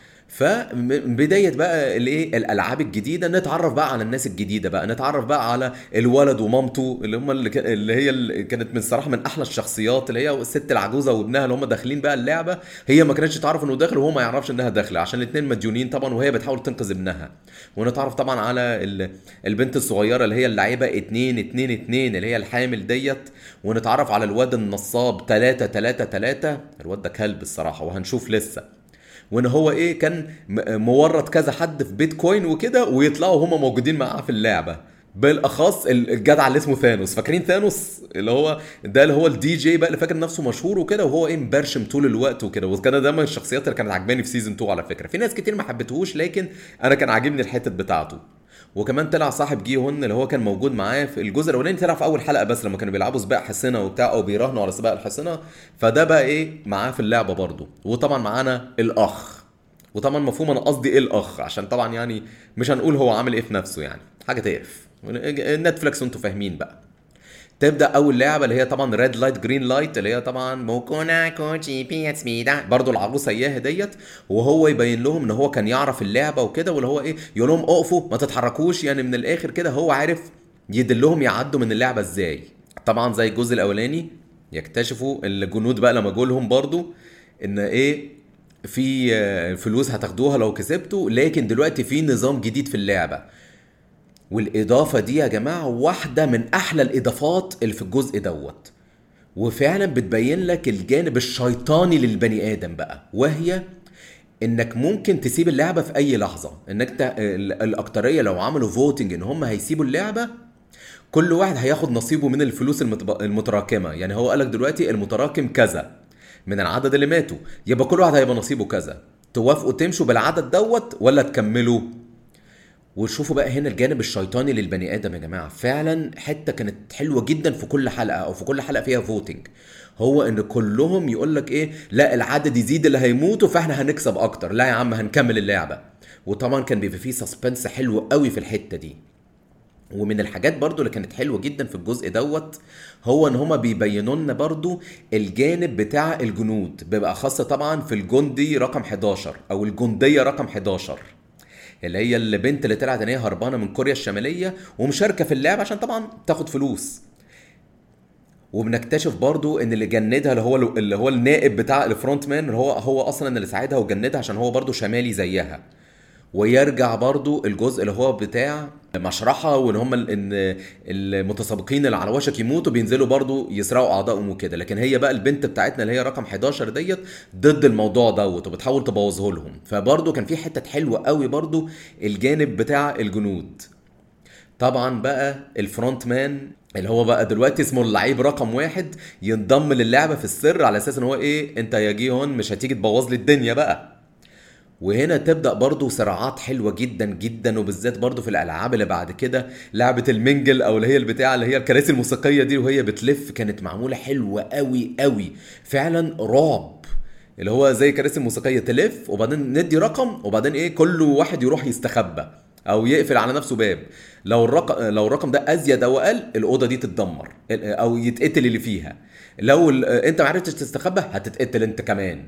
فمن بدايه بقى الايه الالعاب الجديده نتعرف بقى على الناس الجديده بقى نتعرف بقى على الولد ومامته اللي هم اللي, كا- اللي هي اللي كانت من الصراحه من احلى الشخصيات اللي هي الست العجوزه وابنها اللي هم داخلين بقى اللعبه هي ما كانتش تعرف انه داخل وهو ما يعرفش انها داخله عشان الاثنين مديونين طبعا وهي بتحاول تنقذ ابنها ونتعرف طبعا على ال- البنت الصغيره اللي هي اللعيبه 2 2 2 اللي هي الحامل ديت ونتعرف على الواد النصاب 3 3 3 الواد ده كلب الصراحه وهنشوف لسه وان هو ايه كان م- مورط كذا حد في بيتكوين وكده ويطلعوا هما موجودين معاه في اللعبه بالاخص ال- الجدع اللي اسمه ثانوس فاكرين ثانوس اللي هو ده اللي هو الدي جي بقى اللي فاكر نفسه مشهور وكده وهو ايه مبرشم طول الوقت وكده وكان ده من الشخصيات اللي كانت عجباني في سيزون 2 على فكره في ناس كتير ما حبتهوش لكن انا كان عاجبني الحته بتاعته وكمان طلع صاحب جي هون اللي هو كان موجود معاه في الجزء الاولاني طلع في اول حلقه بس لما كانوا بيلعبوا سباق حصنه وبتاع او بيراهنوا على سباق الحصنه فده بقى ايه معاه في اللعبه برضه وطبعا معانا الاخ وطبعا مفهوم انا قصدي ايه الاخ عشان طبعا يعني مش هنقول هو عامل ايه في نفسه يعني حاجه تقرف نتفليكس وانتوا فاهمين بقى تبدا اول لعبه اللي هي طبعا ريد لايت جرين لايت اللي هي طبعا موكونا كوتشي بيتس ميدا برضه العروسه اياها ديت وهو يبين لهم ان هو كان يعرف اللعبه وكده واللي هو ايه يقول لهم اقفوا ما تتحركوش يعني من الاخر كده هو عارف يدلهم يعدوا من اللعبه ازاي طبعا زي الجزء الاولاني يكتشفوا الجنود بقى لما جولهم برضه ان ايه في آه، فلوس هتاخدوها لو كسبتوا لكن دلوقتي في نظام جديد في اللعبه والاضافه دي يا جماعه واحده من احلى الاضافات اللي في الجزء دوت وفعلا بتبين لك الجانب الشيطاني للبني ادم بقى وهي انك ممكن تسيب اللعبه في اي لحظه انك ت... ال- الاكتريه لو عملوا فوتنج ان هم هيسيبوا اللعبه كل واحد هياخد نصيبه من الفلوس المتب... المتراكمه يعني هو قالك دلوقتي المتراكم كذا من العدد اللي ماتوا يبقى كل واحد هيبقى نصيبه كذا توافقوا تمشوا بالعدد دوت ولا تكملوا وشوفوا بقى هنا الجانب الشيطاني للبني ادم يا جماعه فعلا حته كانت حلوه جدا في كل حلقه او في كل حلقه فيها فوتنج هو ان كلهم يقول لك ايه لا العدد يزيد اللي هيموتوا فاحنا هنكسب اكتر لا يا عم هنكمل اللعبه وطبعا كان بيبقى فيه سسبنس حلو قوي في الحته دي ومن الحاجات برضو اللي كانت حلوه جدا في الجزء دوت هو ان هما بيبينوا لنا برضو الجانب بتاع الجنود بيبقى خاصه طبعا في الجندي رقم 11 او الجنديه رقم 11 اللي هي البنت اللي طلعت ان هي هربانه من كوريا الشماليه ومشاركه في اللعبه عشان طبعا تاخد فلوس وبنكتشف برضو ان اللي جندها اللي هو اللي هو النائب بتاع الفرونت مان اللي هو هو اصلا اللي ساعدها وجندها عشان هو برضو شمالي زيها ويرجع برضو الجزء اللي هو بتاع مشرحة وان هم ال- ان المتسابقين اللي على وشك يموتوا بينزلوا برضو يسرقوا اعضائهم وكده لكن هي بقى البنت بتاعتنا اللي هي رقم 11 ديت ضد الموضوع دوت وبتحاول تبوظه لهم فبرضو كان في حتة حلوة قوي برضو الجانب بتاع الجنود طبعا بقى الفرونت مان اللي هو بقى دلوقتي اسمه اللعيب رقم واحد ينضم للعبة في السر على اساس ان هو ايه انت يا جيهون مش هتيجي تبوظ لي الدنيا بقى وهنا تبدا برضو صراعات حلوه جدا جدا وبالذات برضو في الالعاب اللي بعد كده لعبه المنجل او اللي هي البتاع اللي هي الكراسي الموسيقيه دي وهي بتلف كانت معموله حلوه قوي قوي فعلا رعب اللي هو زي كراسي موسيقيه تلف وبعدين ندي رقم وبعدين ايه كل واحد يروح يستخبى او يقفل على نفسه باب لو الرقم لو الرقم ده ازيد او اقل الاوضه دي تتدمر او يتقتل اللي فيها لو ال- انت ما عرفتش تستخبى هتتقتل انت كمان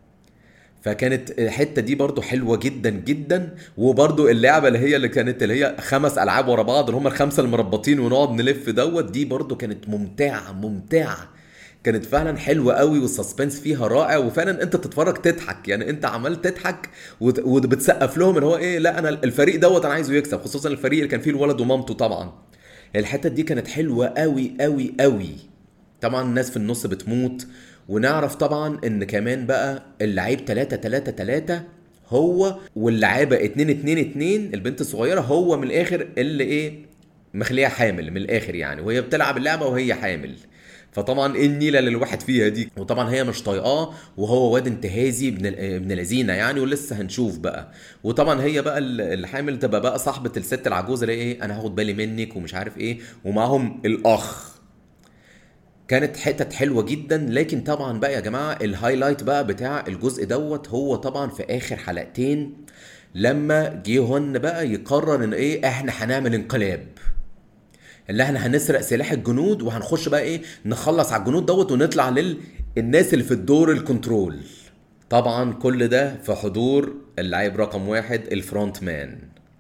فكانت الحته دي برضو حلوه جدا جدا وبرضو اللعبه اللي هي اللي كانت اللي هي خمس العاب ورا بعض اللي هم الخمسه المربطين ونقعد نلف دوت دي برضو كانت ممتعه ممتعه كانت فعلا حلوه قوي والسسبنس فيها رائع وفعلا انت تتفرج تضحك يعني انت عمال تضحك وت- وبتسقف لهم اللي هو ايه لا انا الفريق دوت انا عايزه يكسب خصوصا الفريق اللي كان فيه الولد ومامته طبعا الحته دي كانت حلوه قوي قوي قوي طبعا الناس في النص بتموت ونعرف طبعا ان كمان بقى اللعيب 3 3 3 هو واللعابه 2 2 2 البنت الصغيره هو من الاخر اللي ايه مخليها حامل من الاخر يعني وهي بتلعب اللعبه وهي حامل فطبعا ايه النيله اللي الواحد فيها دي وطبعا هي مش طايقاه وهو واد انتهازي ابن ال- ابن لذينه يعني ولسه هنشوف بقى وطبعا هي بقى ال- الحامل تبقى بقى صاحبه الست العجوزه اللي هي ايه انا هاخد بالي منك ومش عارف ايه ومعاهم الاخ كانت حتت حلوه جدا لكن طبعا بقى يا جماعه الهايلايت بقى بتاع الجزء دوت هو طبعا في اخر حلقتين لما جه هون بقى يقرر ان ايه احنا هنعمل انقلاب اللي احنا هنسرق سلاح الجنود وهنخش بقى ايه نخلص على الجنود دوت ونطلع للناس اللي في الدور الكنترول طبعا كل ده في حضور اللعيب رقم واحد الفرونت مان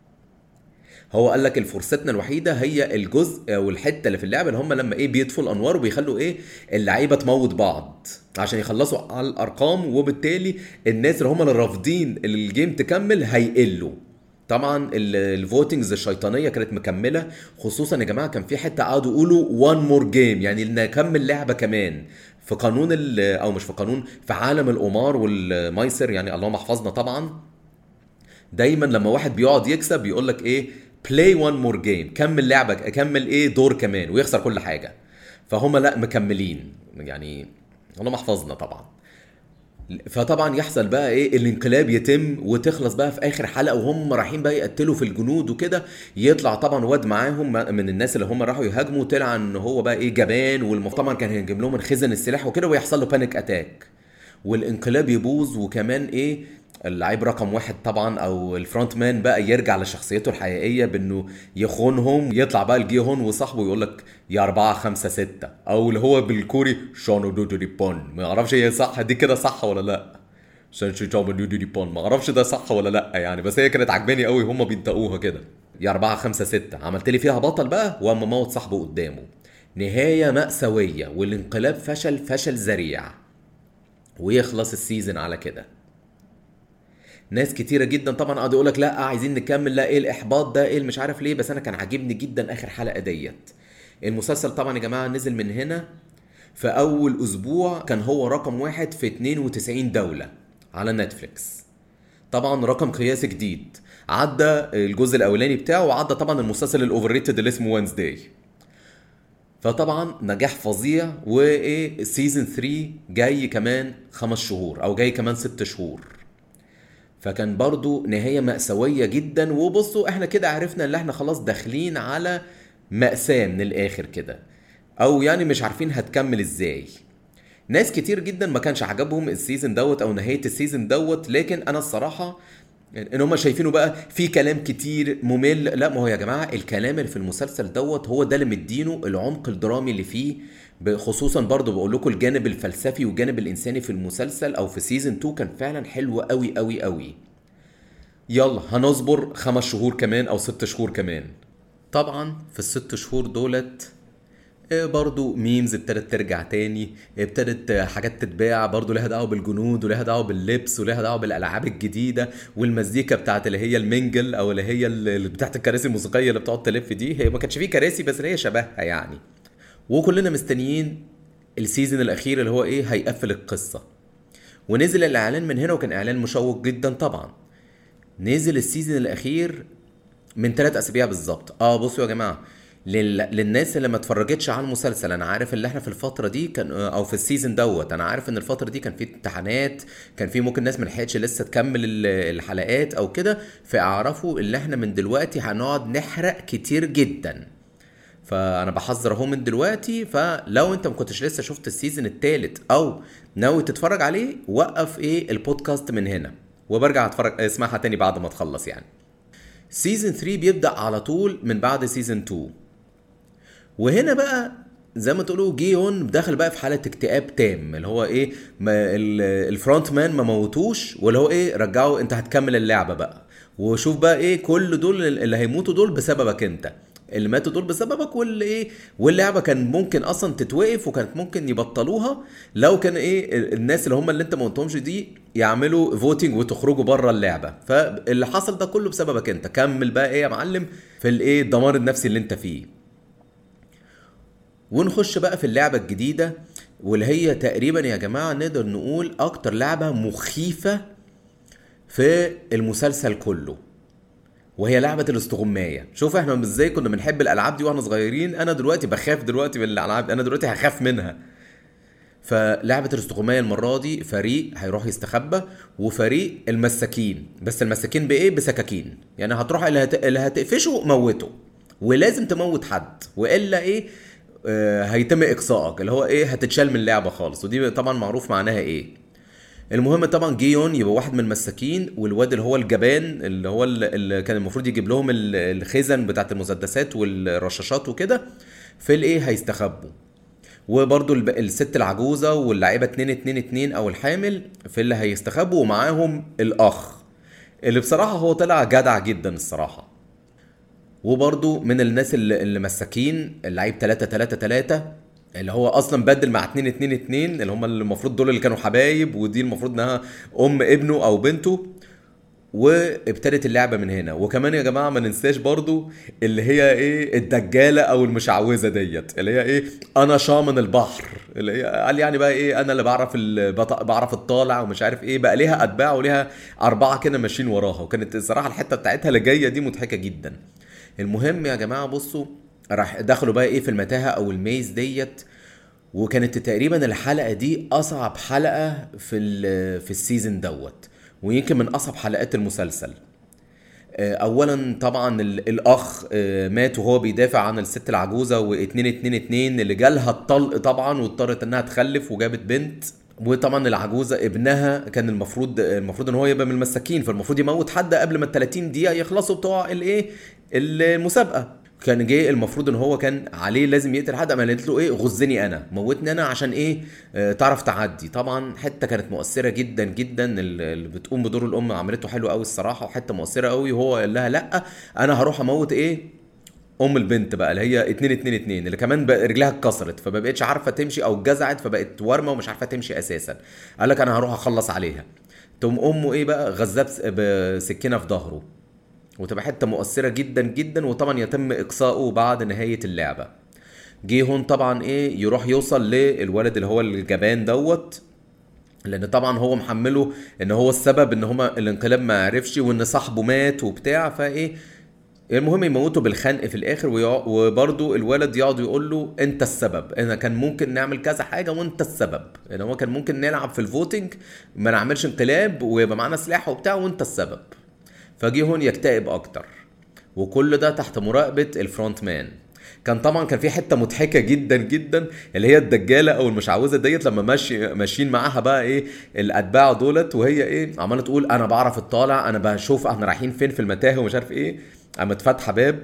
هو قال لك فرصتنا الوحيده هي الجزء او الحته اللي في اللعبه اللي هم لما ايه بيطفوا الانوار وبيخلوا ايه اللعيبه تموت بعض عشان يخلصوا على الارقام وبالتالي الناس اللي هم اللي رافضين الجيم تكمل هيقلوا طبعا الفوتنجز الشيطانيه كانت مكمله خصوصا يا جماعه كان في حته قعدوا يقولوا وان مور جيم يعني ان نكمل لعبه كمان في قانون ال- او مش في قانون في عالم القمار والميسر يعني اللهم احفظنا طبعا دايما لما واحد بيقعد يكسب بيقول لك ايه بلاي وان مور جيم كمل لعبه كمل ايه دور كمان ويخسر كل حاجه فهم لا مكملين يعني اللهم احفظنا طبعا فطبعا يحصل بقى ايه الانقلاب يتم وتخلص بقى في اخر حلقه وهم رايحين بقى يقتلوا في الجنود وكده يطلع طبعا واد معاهم من الناس اللي هم راحوا يهاجموا طلع ان هو بقى ايه جبان والمف... طبعا كان هيجيب لهم من خزن السلاح وكده ويحصل له بانيك اتاك والانقلاب يبوظ وكمان ايه اللعيب رقم واحد طبعا او الفرونت مان بقى يرجع لشخصيته الحقيقيه بانه يخونهم يطلع بقى الجيهون وصاحبه يقول لك يا أربعة خمسة ستة او اللي هو بالكوري شانو دودو دي بون ما اعرفش هي صح دي كده صح ولا لا سانشي جامو دودو دي بون ما اعرفش ده صح ولا لا يعني بس هي كانت عجباني قوي هم بينطقوها كده يا أربعة خمسة ستة عملت لي فيها بطل بقى واما موت صاحبه قدامه نهاية مأساوية والانقلاب فشل فشل ذريع ويخلص السيزون على كده ناس كتيره جدا طبعا قعدوا يقول لك لا عايزين نكمل لا ايه الاحباط ده ايه مش عارف ليه بس انا كان عاجبني جدا اخر حلقه ديت المسلسل طبعا يا جماعه نزل من هنا في اول اسبوع كان هو رقم واحد في 92 دوله على نتفليكس طبعا رقم قياسي جديد عدى الجزء الاولاني بتاعه وعدى طبعا المسلسل الاوفر ريتد اللي اسمه وينزداي فطبعا نجاح فظيع وايه سيزون 3 جاي كمان خمس شهور او جاي كمان ست شهور فكان برضو نهاية مأساوية جدا وبصوا احنا كده عرفنا ان احنا خلاص داخلين على مأساة من الاخر كده او يعني مش عارفين هتكمل ازاي ناس كتير جدا ما كانش عجبهم السيزون دوت او نهاية السيزون دوت لكن انا الصراحة ان هم شايفينه بقى في كلام كتير ممل لا ما هو يا جماعه الكلام اللي في المسلسل دوت هو ده اللي مدينه العمق الدرامي اللي فيه خصوصا برضو بقول لكم الجانب الفلسفي والجانب الانساني في المسلسل او في سيزون 2 كان فعلا حلو قوي قوي قوي يلا هنصبر خمس شهور كمان او ست شهور كمان طبعا في الست شهور دولت برضو ميمز ابتدت ترجع تاني ابتدت حاجات تتباع برضو لها دعوه بالجنود ولها دعوه باللبس ولها دعوه بالالعاب الجديده والمزيكا بتاعت اللي هي المنجل او اللي هي اللي بتاعت الكراسي الموسيقيه اللي بتقعد تلف دي هي ما كانش فيه كراسي بس هي شبهها يعني وكلنا مستنيين السيزون الاخير اللي هو ايه هيقفل القصه ونزل الاعلان من هنا وكان اعلان مشوق جدا طبعا نزل السيزون الاخير من ثلاث اسابيع بالظبط اه بصوا يا جماعه لل... للناس اللي ما اتفرجتش على المسلسل انا عارف ان احنا في الفتره دي كان او في السيزون دوت انا عارف ان الفتره دي كان في امتحانات كان في ممكن ناس ما لحقتش لسه تكمل الحلقات او كده فاعرفوا ان احنا من دلوقتي هنقعد نحرق كتير جدا فانا بحذر اهو من دلوقتي فلو انت ما كنتش لسه شفت السيزون الثالث او ناوي تتفرج عليه وقف ايه البودكاست من هنا وبرجع اتفرج اسمعها تاني بعد ما تخلص يعني سيزون 3 بيبدا على طول من بعد سيزون 2 وهنا بقى زي ما تقولوا جيون دخل بقى في حاله اكتئاب تام اللي هو ايه ما الفرونت مان ما موتوش واللي هو ايه رجعوا انت هتكمل اللعبه بقى وشوف بقى ايه كل دول اللي هيموتوا دول بسببك انت اللي ماتوا دول بسببك واللي ايه واللعبه كان ممكن اصلا تتوقف وكانت ممكن يبطلوها لو كان ايه الناس اللي هم اللي انت ما قلتهمش دي يعملوا فوتنج وتخرجوا بره اللعبه فاللي حصل ده كله بسببك انت كمل بقى ايه يا معلم في الايه الدمار النفسي اللي انت فيه ونخش بقى في اللعبه الجديده واللي هي تقريبا يا جماعه نقدر نقول اكتر لعبه مخيفه في المسلسل كله وهي لعبه الاستغمايه شوف احنا ازاي كنا بنحب الالعاب دي واحنا صغيرين انا دلوقتي بخاف دلوقتي من الالعاب انا دلوقتي هخاف منها فلعبة الاستغماية المرة دي فريق هيروح يستخبى وفريق المساكين بس المساكين بإيه؟ بسكاكين يعني هتروح اللي, هت... اللي هتقفشه موته ولازم تموت حد وإلا إيه آه هيتم إقصائك اللي هو إيه هتتشال من اللعبة خالص ودي طبعا معروف معناها إيه المهم طبعا جيون يبقى واحد من المساكين والواد اللي هو الجبان اللي هو اللي كان المفروض يجيب لهم الخزن بتاعت المسدسات والرشاشات وكده في الايه هيستخبوا وبرضو الست العجوزة واللعيبة 2 2 2 او الحامل في اللي هيستخبوا ومعاهم الاخ اللي بصراحة هو طلع جدع جدا الصراحة وبرضو من الناس اللي, اللي مساكين اللعيب 3 3 3 اللي هو اصلا بدل مع 2 2 2 اللي هم اللي المفروض دول اللي كانوا حبايب ودي المفروض انها ام ابنه او بنته وابتدت اللعبه من هنا وكمان يا جماعه ما ننساش برضو اللي هي ايه الدجاله او المشعوذه ديت اللي هي ايه انا شامن البحر اللي هي قال يعني بقى ايه انا اللي بعرف بعرف الطالع ومش عارف ايه بقى ليها اتباع وليها اربعه كده ماشيين وراها وكانت الصراحه الحته بتاعتها اللي جايه دي مضحكه جدا المهم يا جماعه بصوا راح دخلوا بقى ايه في المتاهه او الميز ديت وكانت تقريبا الحلقه دي اصعب حلقه في ال- في السيزون دوت ويمكن من اصعب حلقات المسلسل آه، اولا طبعا ال- الاخ آه، مات وهو بيدافع عن الست العجوزه واتنين اتنين اتنين اللي جالها الطلق طبعا واضطرت انها تخلف وجابت بنت وطبعا العجوزه ابنها كان المفروض المفروض ان هو يبقى من المساكين فالمفروض يموت حد قبل ما ال 30 دقيقه يخلصوا بتوع الايه المسابقه كان جاي المفروض ان هو كان عليه لازم يقتل حد اما قالت له ايه غزني انا موتني انا عشان ايه آه تعرف تعدي طبعا حته كانت مؤثره جدا جدا اللي اللي بتقوم بدور الام عملته حلو قوي الصراحه وحته مؤثره قوي وهو قال لها لا انا هروح اموت ايه ام البنت بقى اللي هي 2 2 2 اللي كمان بقى رجلها اتكسرت فما بقتش عارفه تمشي او اتجزعت فبقت ورمه ومش عارفه تمشي اساسا قال لك انا هروح اخلص عليها تقوم امه ايه بقى غزاه بس- بسكينه في ظهره وتبقى حته مؤثره جدا جدا وطبعا يتم اقصائه بعد نهايه اللعبه جه هون طبعا ايه يروح يوصل للولد اللي هو الجبان دوت لان طبعا هو محمله ان هو السبب ان هما الانقلاب ما عرفش وان صاحبه مات وبتاع فايه المهم يموته بالخنق في الاخر ويع- وبرضه الولد يقعد يقول له انت السبب انا كان ممكن نعمل كذا حاجه وانت السبب ان هو كان ممكن نلعب في الفوتنج ما نعملش انقلاب ويبقى معانا سلاح وبتاع وانت السبب فجه هون يكتئب اكتر وكل ده تحت مراقبه الفرونت مان كان طبعا كان في حته مضحكه جدا جدا اللي هي الدجاله او المشعوذه ديت لما ماشي ماشيين معاها بقى ايه الاتباع دولت وهي ايه عماله تقول انا بعرف الطالع انا بشوف احنا رايحين فين في المتاهه ومش عارف ايه قامت فاتحه باب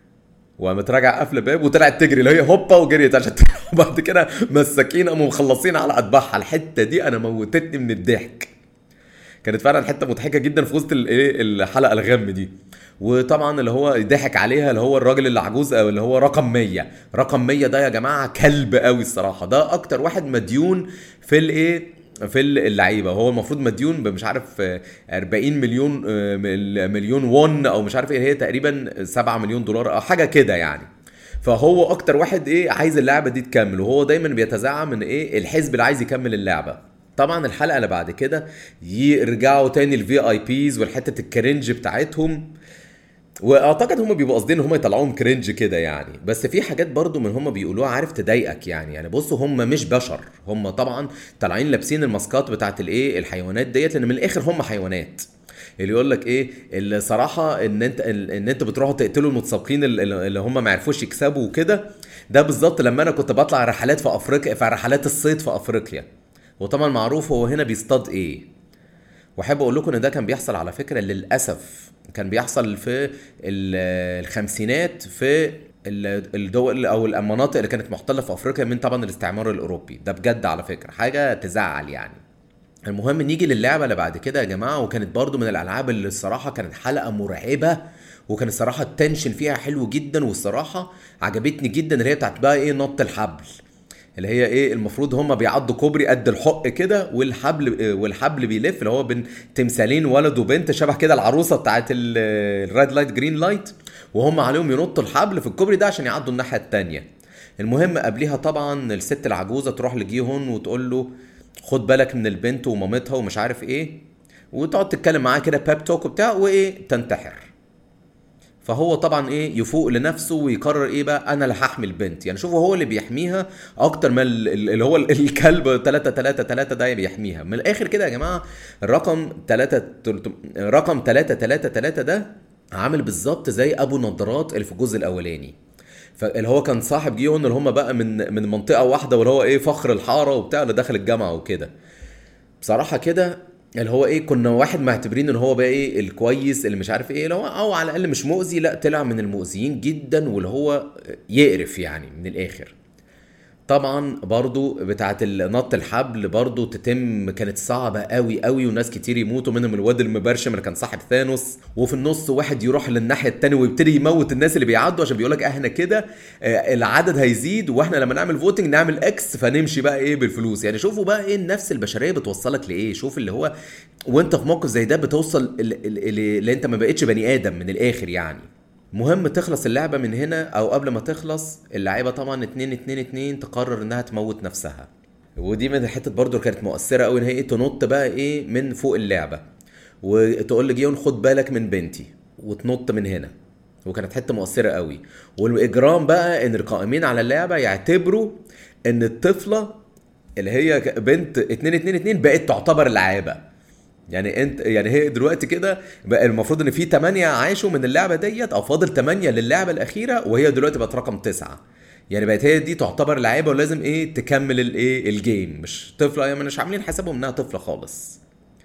وقامت راجعه قافله باب وطلعت تجري اللي هي هوبا وجريت عشان وبعد كده مساكين قاموا مخلصين على اتباعها الحته دي انا موتتني من الضحك كانت فعلا حته مضحكه جدا في وسط الايه الحلقه الغم دي وطبعا اللي هو ضحك عليها اللي هو الراجل اللي عجوز او اللي هو رقم 100 رقم 100 ده يا جماعه كلب قوي الصراحه ده اكتر واحد مديون في الايه في اللعيبه هو المفروض مديون بمش عارف آه، 40 مليون آه، مل- مليون وون او مش عارف ايه هي تقريبا 7 مليون دولار او حاجه كده يعني فهو اكتر واحد ايه عايز اللعبه دي تكمل وهو دايما بيتزعم ان ايه الحزب اللي عايز يكمل اللعبه طبعا الحلقه اللي بعد كده يرجعوا تاني الفي اي بيز والحته الكرنج بتاعتهم واعتقد هم بيبقوا قاصدين ان هم يطلعوهم كرنج كده يعني بس في حاجات برضو من هم بيقولوها عارف تضايقك يعني يعني بصوا هم مش بشر هم طبعا طالعين لابسين الماسكات بتاعت الايه الحيوانات ديت لان من الاخر هم حيوانات اللي يقول لك ايه الصراحه ان انت ان انت بتروحوا تقتلوا المتسابقين اللي اللي هم ما عرفوش يكسبوا وكده ده بالظبط لما انا كنت بطلع رحلات في افريقيا في رحلات الصيد في افريقيا وطبعا معروف هو هنا بيصطاد ايه واحب اقول لكم ان ده كان بيحصل على فكره للاسف كان بيحصل في ال- الخمسينات في ال- الدول او المناطق اللي كانت محتله في افريقيا من طبعا الاستعمار الاوروبي ده بجد على فكره حاجه تزعل يعني المهم نيجي للعبه اللي بعد كده يا جماعه وكانت برضو من الالعاب اللي الصراحه كانت حلقه مرعبه وكان الصراحه التنشن فيها حلو جدا والصراحه عجبتني جدا اللي هي بتاعت بقى ايه نط الحبل اللي هي ايه المفروض هم بيعدوا كوبري قد الحق كده والحبل والحبل بيلف اللي هو بين تمثالين ولد وبنت شبه كده العروسه بتاعت الريد لايت جرين لايت وهم عليهم ينطوا الحبل في الكوبري ده عشان يعدوا الناحيه التانية المهم قبليها طبعا الست العجوزه تروح لجيهون وتقول له خد بالك من البنت ومامتها ومش عارف ايه وتقعد تتكلم معاه كده باب توك وبتاع وايه تنتحر فهو طبعا ايه يفوق لنفسه ويقرر ايه بقى انا اللي هحمي البنت يعني شوفوا هو اللي بيحميها اكتر ما ال- ال- اللي هو ال- الكلب 3 3 3 ده بيحميها من الاخر كده يا جماعه الرقم 3 رقم 3 3 3 ده عامل بالظبط زي ابو نضارات اللي في الجزء الاولاني فاللي هو كان صاحب جيون اللي هم بقى من من منطقه واحده واللي هو ايه فخر الحاره وبتاع اللي دخل الجامعه وكده بصراحه كده اللي هو ايه كنا واحد معتبرين ان هو بقى ايه الكويس اللي مش عارف ايه اللي هو او على الاقل مش مؤذي لا طلع من المؤذيين جدا واللي هو يقرف يعني من الاخر طبعا برضو بتاعت نط الحبل برضو تتم كانت صعبة قوي قوي وناس كتير يموتوا منهم الواد المبرشم اللي كان صاحب ثانوس وفي النص واحد يروح للناحية التانية ويبتدي يموت الناس اللي بيعدوا عشان بيقولك احنا كده آه، العدد هيزيد واحنا لما نعمل فوتنج نعمل اكس فنمشي بقى ايه بالفلوس يعني شوفوا بقى ايه النفس البشرية بتوصلك لايه شوف اللي هو وانت في موقف زي ده بتوصل اللي انت ما بقتش بني ادم من الاخر يعني مهم تخلص اللعبة من هنا أو قبل ما تخلص اللعيبة طبعا اتنين اتنين اتنين تقرر إنها تموت نفسها ودي من الحتة برضو اللي كانت مؤثرة أوي إن هي إيه تنط بقى إيه من فوق اللعبة وتقول لجيون خد بالك من بنتي وتنط من هنا وكانت حته مؤثره قوي والاجرام بقى ان القائمين على اللعبه يعتبروا ان الطفله اللي هي ك- بنت 2 2 2 بقت تعتبر لعابه يعني انت يعني هي دلوقتي كده بقى المفروض ان في 8 عاشوا من اللعبه ديت او فاضل 8 للعبه الاخيره وهي دلوقتي بقت رقم 9 يعني بقت هي دي تعتبر لعيبه ولازم ايه تكمل الايه الجيم مش طفله يعني مش عاملين حسابهم انها طفله خالص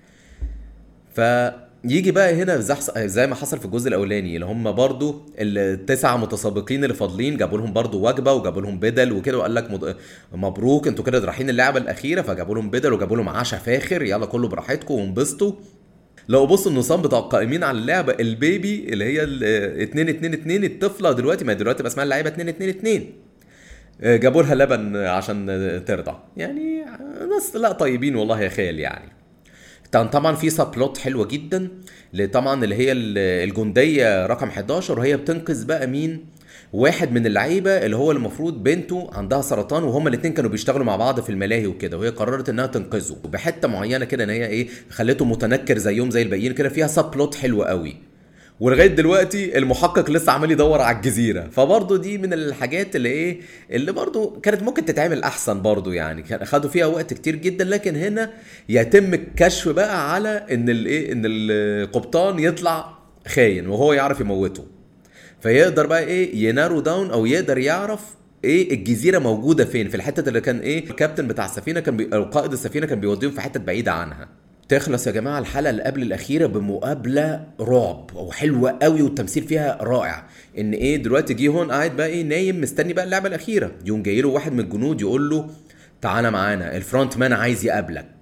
فيجي بقى هنا زحص- زي ما حصل في الجزء الاولاني اللي هم برضو التسعه متسابقين اللي فاضلين جابوا لهم برضو وجبه وجابوا لهم بدل وكده وقال لك مد- مبروك انتوا كده رايحين اللعبه الاخيره فجابوا لهم بدل وجابوا لهم عشاء فاخر يلا كله براحتكم وانبسطوا لو بصوا النظام بتاع القائمين على اللعبه البيبي اللي هي ال 2 2 2 الطفله دلوقتي ما هي دلوقتي بقى اسمها اللعيبه 2 2 2 جابوا لها لبن عشان ترضع يعني ناس لا طيبين والله يا خيال يعني كان طبعا في سبلوت حلوه جدا اللي طبعا اللي هي ال- الجنديه رقم 11 وهي بتنقذ بقى مين واحد من اللعيبه اللي هو المفروض بنته عندها سرطان وهما الاثنين كانوا بيشتغلوا مع بعض في الملاهي وكده وهي قررت انها تنقذه بحته معينه كده ان هي ايه خلته متنكر زيهم زي الباقيين كده فيها سبلوت حلوه قوي ولغايه دلوقتي المحقق لسه عمال يدور على الجزيره فبرضه دي من الحاجات اللي ايه اللي برضه كانت ممكن تتعمل احسن برضه يعني كان خدوا فيها وقت كتير جدا لكن هنا يتم الكشف بقى على ان الايه ان القبطان يطلع خاين وهو يعرف يموته فيقدر بقى ايه ينارو داون او يقدر يعرف ايه الجزيره موجوده فين في الحته اللي كان ايه الكابتن بتاع السفينه كان بي... او قائد السفينه كان بيوديهم في حته بعيده عنها تخلص يا جماعه الحلقه اللي قبل الاخيره بمقابله رعب وحلوه قوي والتمثيل فيها رائع ان ايه دلوقتي جه هون قاعد بقى ايه نايم مستني بقى اللعبه الاخيره يقوم جاي له واحد من الجنود يقول له تعالى معانا الفرونت مان عايز يقابلك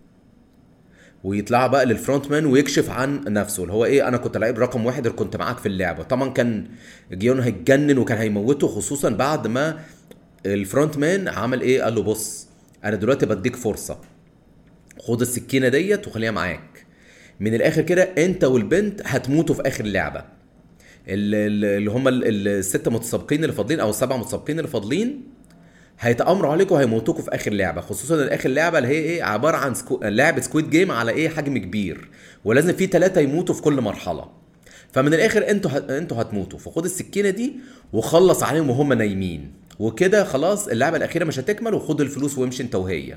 ويطلع بقى للفرونت مان ويكشف عن نفسه اللي هو ايه انا كنت لعيب رقم واحد اللي كنت معاك في اللعبه طبعا كان جيون هيتجنن وكان هيموته خصوصا بعد ما الفرونت مان عمل ايه قال له بص انا دلوقتي بديك فرصه خد السكينه ديت وخليها معاك من الاخر كده انت والبنت هتموتوا في اخر اللعبه ال- ال- اللي هم ال- الست متسابقين اللي فاضلين او السبع متسابقين اللي فاضلين هيتامروا عليكم وهيموتوكوا في اخر لعبه خصوصا ان اخر لعبه اللي هي ايه عباره عن سكو... لعبه سكويد جيم على ايه حجم كبير ولازم في ثلاثه يموتوا في كل مرحله فمن الاخر انتوا ه... انتوا هتموتوا فخد السكينه دي وخلص عليهم وهم نايمين وكده خلاص اللعبه الاخيره مش هتكمل وخد الفلوس وامشي انت وهي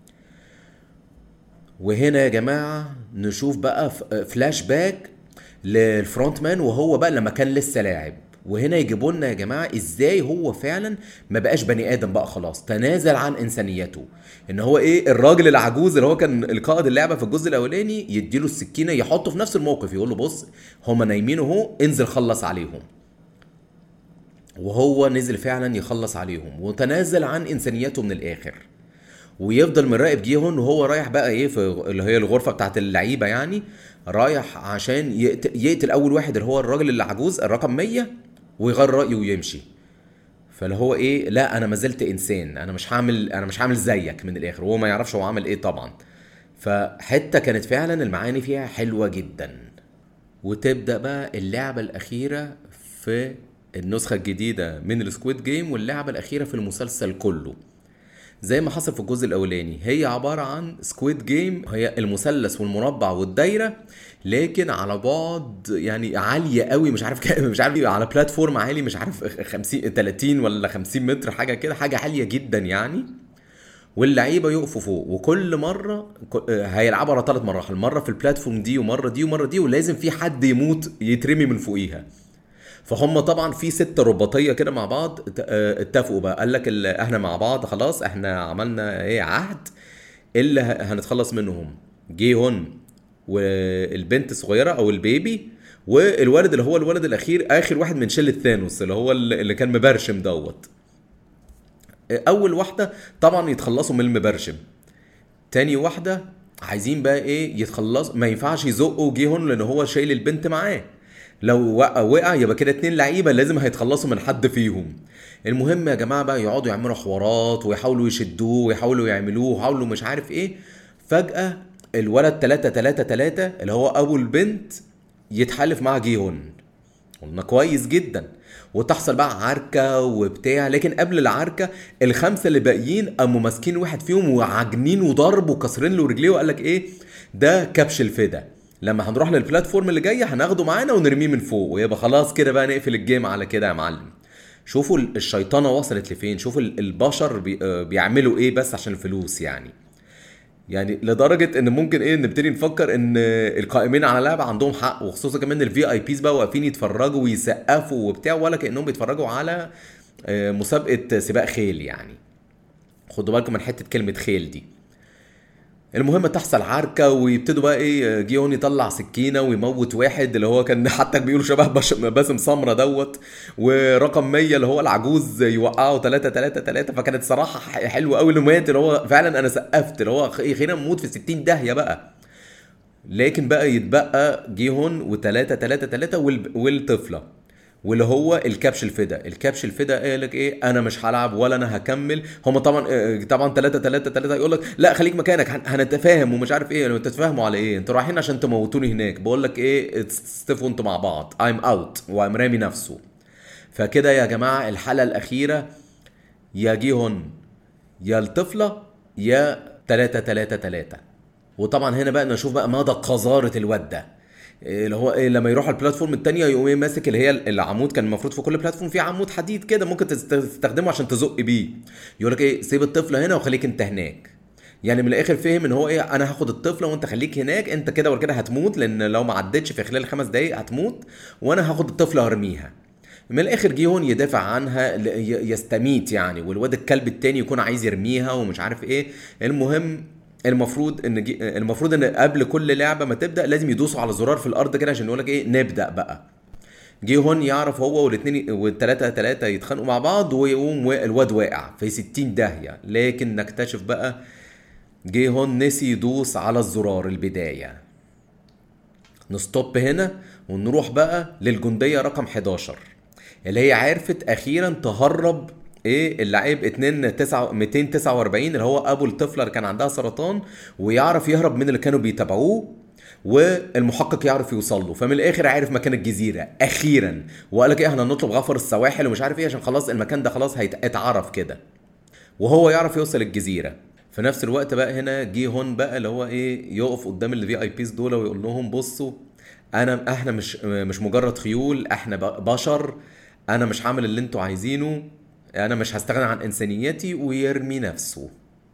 وهنا يا جماعه نشوف بقى ف- فلاش باك للفرونت مان وهو بقى لما كان لسه لاعب وهنا يجيبوا لنا يا جماعه ازاي هو فعلا ما بقاش بني ادم بقى خلاص تنازل عن انسانيته ان هو ايه الراجل العجوز اللي هو كان القائد اللعبه في الجزء الاولاني يديله السكينه يحطه في نفس الموقف يقول له بص هما نايمين اهو انزل خلص عليهم وهو نزل فعلا يخلص عليهم وتنازل عن انسانيته من الاخر ويفضل مراقب جيهون وهو رايح بقى ايه في اللي هي الغرفه بتاعت اللعيبه يعني رايح عشان يقتل, يقتل اول واحد اللي هو الراجل اللي عجوز الرقم 100 ويغير رايه ويمشي فاللي هو ايه لا انا ما زلت انسان انا مش هعمل انا مش هعمل زيك من الاخر وهو ما يعرفش هو عمل ايه طبعا فحته كانت فعلا المعاني فيها حلوه جدا وتبدا بقى اللعبه الاخيره في النسخه الجديده من السكويد جيم واللعبه الاخيره في المسلسل كله زي ما حصل في الجزء الاولاني هي عباره عن سكويد جيم هي المثلث والمربع والدايره لكن على بعد يعني عاليه قوي مش عارف كام مش عارف على بلاتفورم عالي مش عارف 50 30 ولا 50 متر حاجه كده حاجه عاليه جدا يعني واللعيبه يقفوا فوق وكل مره ك- هيلعبوا على ثلاث مراحل مره في البلاتفورم دي ومره دي ومره دي ولازم في حد يموت يترمي من فوقيها فهم طبعا في ستة رباطيه كده مع بعض ات- اه اتفقوا بقى قال لك ال- احنا مع بعض خلاص احنا عملنا ايه عهد اللي ه- هنتخلص منهم جه هون والبنت الصغيره او البيبي والولد اللي هو الولد الاخير اخر واحد من شله ثانوس اللي هو اللي اللي كان مبرشم دوت اول واحده طبعا يتخلصوا من المبرشم تاني واحده عايزين بقى ايه يتخلص ما ينفعش يزقوا جيهون لان هو شايل البنت معاه لو وقع, وقع يبقى كده اتنين لعيبه لازم هيتخلصوا من حد فيهم المهم يا جماعه بقى يقعدوا يعملوا حوارات ويحاولوا يشدوه ويحاولوا يعملوه ويحاولوا مش عارف ايه فجاه الولد 3 3 3 اللي هو ابو البنت يتحالف مع جيهون قلنا كويس جدا وتحصل بقى عركه وبتاع لكن قبل العركه الخمسه اللي باقيين قاموا ماسكين واحد فيهم وعاجنين وضرب وكسرين له رجليه وقال لك ايه ده كبش الفدا لما هنروح للبلاتفورم اللي جايه هناخده معانا ونرميه من فوق ويبقى خلاص كده بقى نقفل الجيم على كده يا معلم شوفوا الشيطانه وصلت لفين شوفوا البشر بي آه، بيعملوا ايه بس عشان الفلوس يعني يعني لدرجه ان ممكن ايه نبتدي نفكر ان القائمين على اللعبه عندهم حق وخصوصا كمان الفي اي بيز بقى واقفين يتفرجوا ويسقفوا وبتاع ولا كانهم بيتفرجوا على آه، مسابقه سباق خيل يعني خدوا بالكم من حته كلمه خيل دي المهم تحصل عركه ويبتدوا بقى ايه جيون يطلع سكينه ويموت واحد اللي هو كان حتى بيقولوا شبه باسم سمره دوت ورقم 100 اللي هو العجوز يوقعه 3 3 3 فكانت صراحه حلوه قوي انه مات اللي هو فعلا انا سقفت اللي هو خلينا نموت في 60 داهيه بقى لكن بقى يتبقى جيهون و3 3 3 والطفله واللي هو الكبش الفدا الكبش الفدا قال لك ايه انا مش هلعب ولا انا هكمل هم طبعا آه، طبعا 3 3 3 يقول لك لا خليك مكانك هنتفاهم ومش عارف ايه انتوا تتفاهموا على ايه انتوا رايحين عشان تموتوني هناك بقول لك ايه استفوا انتوا مع بعض ايم اوت وام رامي نفسه فكده يا جماعه الحلقه الاخيره يا جيهون يا الطفله يا 3 3 3 وطبعا هنا بقى نشوف بقى مدى قذاره الواد ده اللي هو ايه لما يروح البلاتفورم التانية يقوم ايه ماسك اللي هي العمود كان المفروض في كل بلاتفورم في عمود حديد كده ممكن تستخدمه عشان تزق بيه يقول لك ايه سيب الطفل هنا وخليك انت هناك يعني من الاخر فهم ان هو ايه انا هاخد الطفله وانت خليك هناك انت كده ولا كده هتموت لان لو ما عدتش في خلال خمس دقايق هتموت وانا هاخد الطفله وارميها من الاخر جيهون يدافع عنها يستميت يعني والواد الكلب التاني يكون عايز يرميها ومش عارف ايه المهم المفروض ان جي... المفروض ان قبل كل لعبه ما تبدا لازم يدوسوا على زرار في الارض كده عشان يقول لك ايه نبدا بقى جه هون يعرف هو والاثنين والثلاثه ثلاثه يتخانقوا مع بعض ويقوم الواد واقع في 60 داهيه لكن نكتشف بقى جه هون نسي يدوس على الزرار البدايه نستوب هنا ونروح بقى للجنديه رقم 11 اللي هي عرفت اخيرا تهرب ايه اللعيب 2 9 249 اللي هو ابو الطفله اللي كان عندها سرطان ويعرف يهرب من اللي كانوا بيتابعوه والمحقق يعرف يوصل له فمن الاخر عارف مكان الجزيره اخيرا وقال لك ايه احنا هنطلب غفر السواحل ومش عارف ايه عشان خلاص المكان ده خلاص هيتعرف كده وهو يعرف يوصل الجزيره في نفس الوقت بقى هنا جه هون بقى اللي هو ايه يقف قدام الفي اي بيز دول ويقول لهم بصوا انا احنا مش مش مجرد خيول احنا بشر انا مش هعمل اللي انتوا عايزينه انا مش هستغنى عن انسانيتي ويرمي نفسه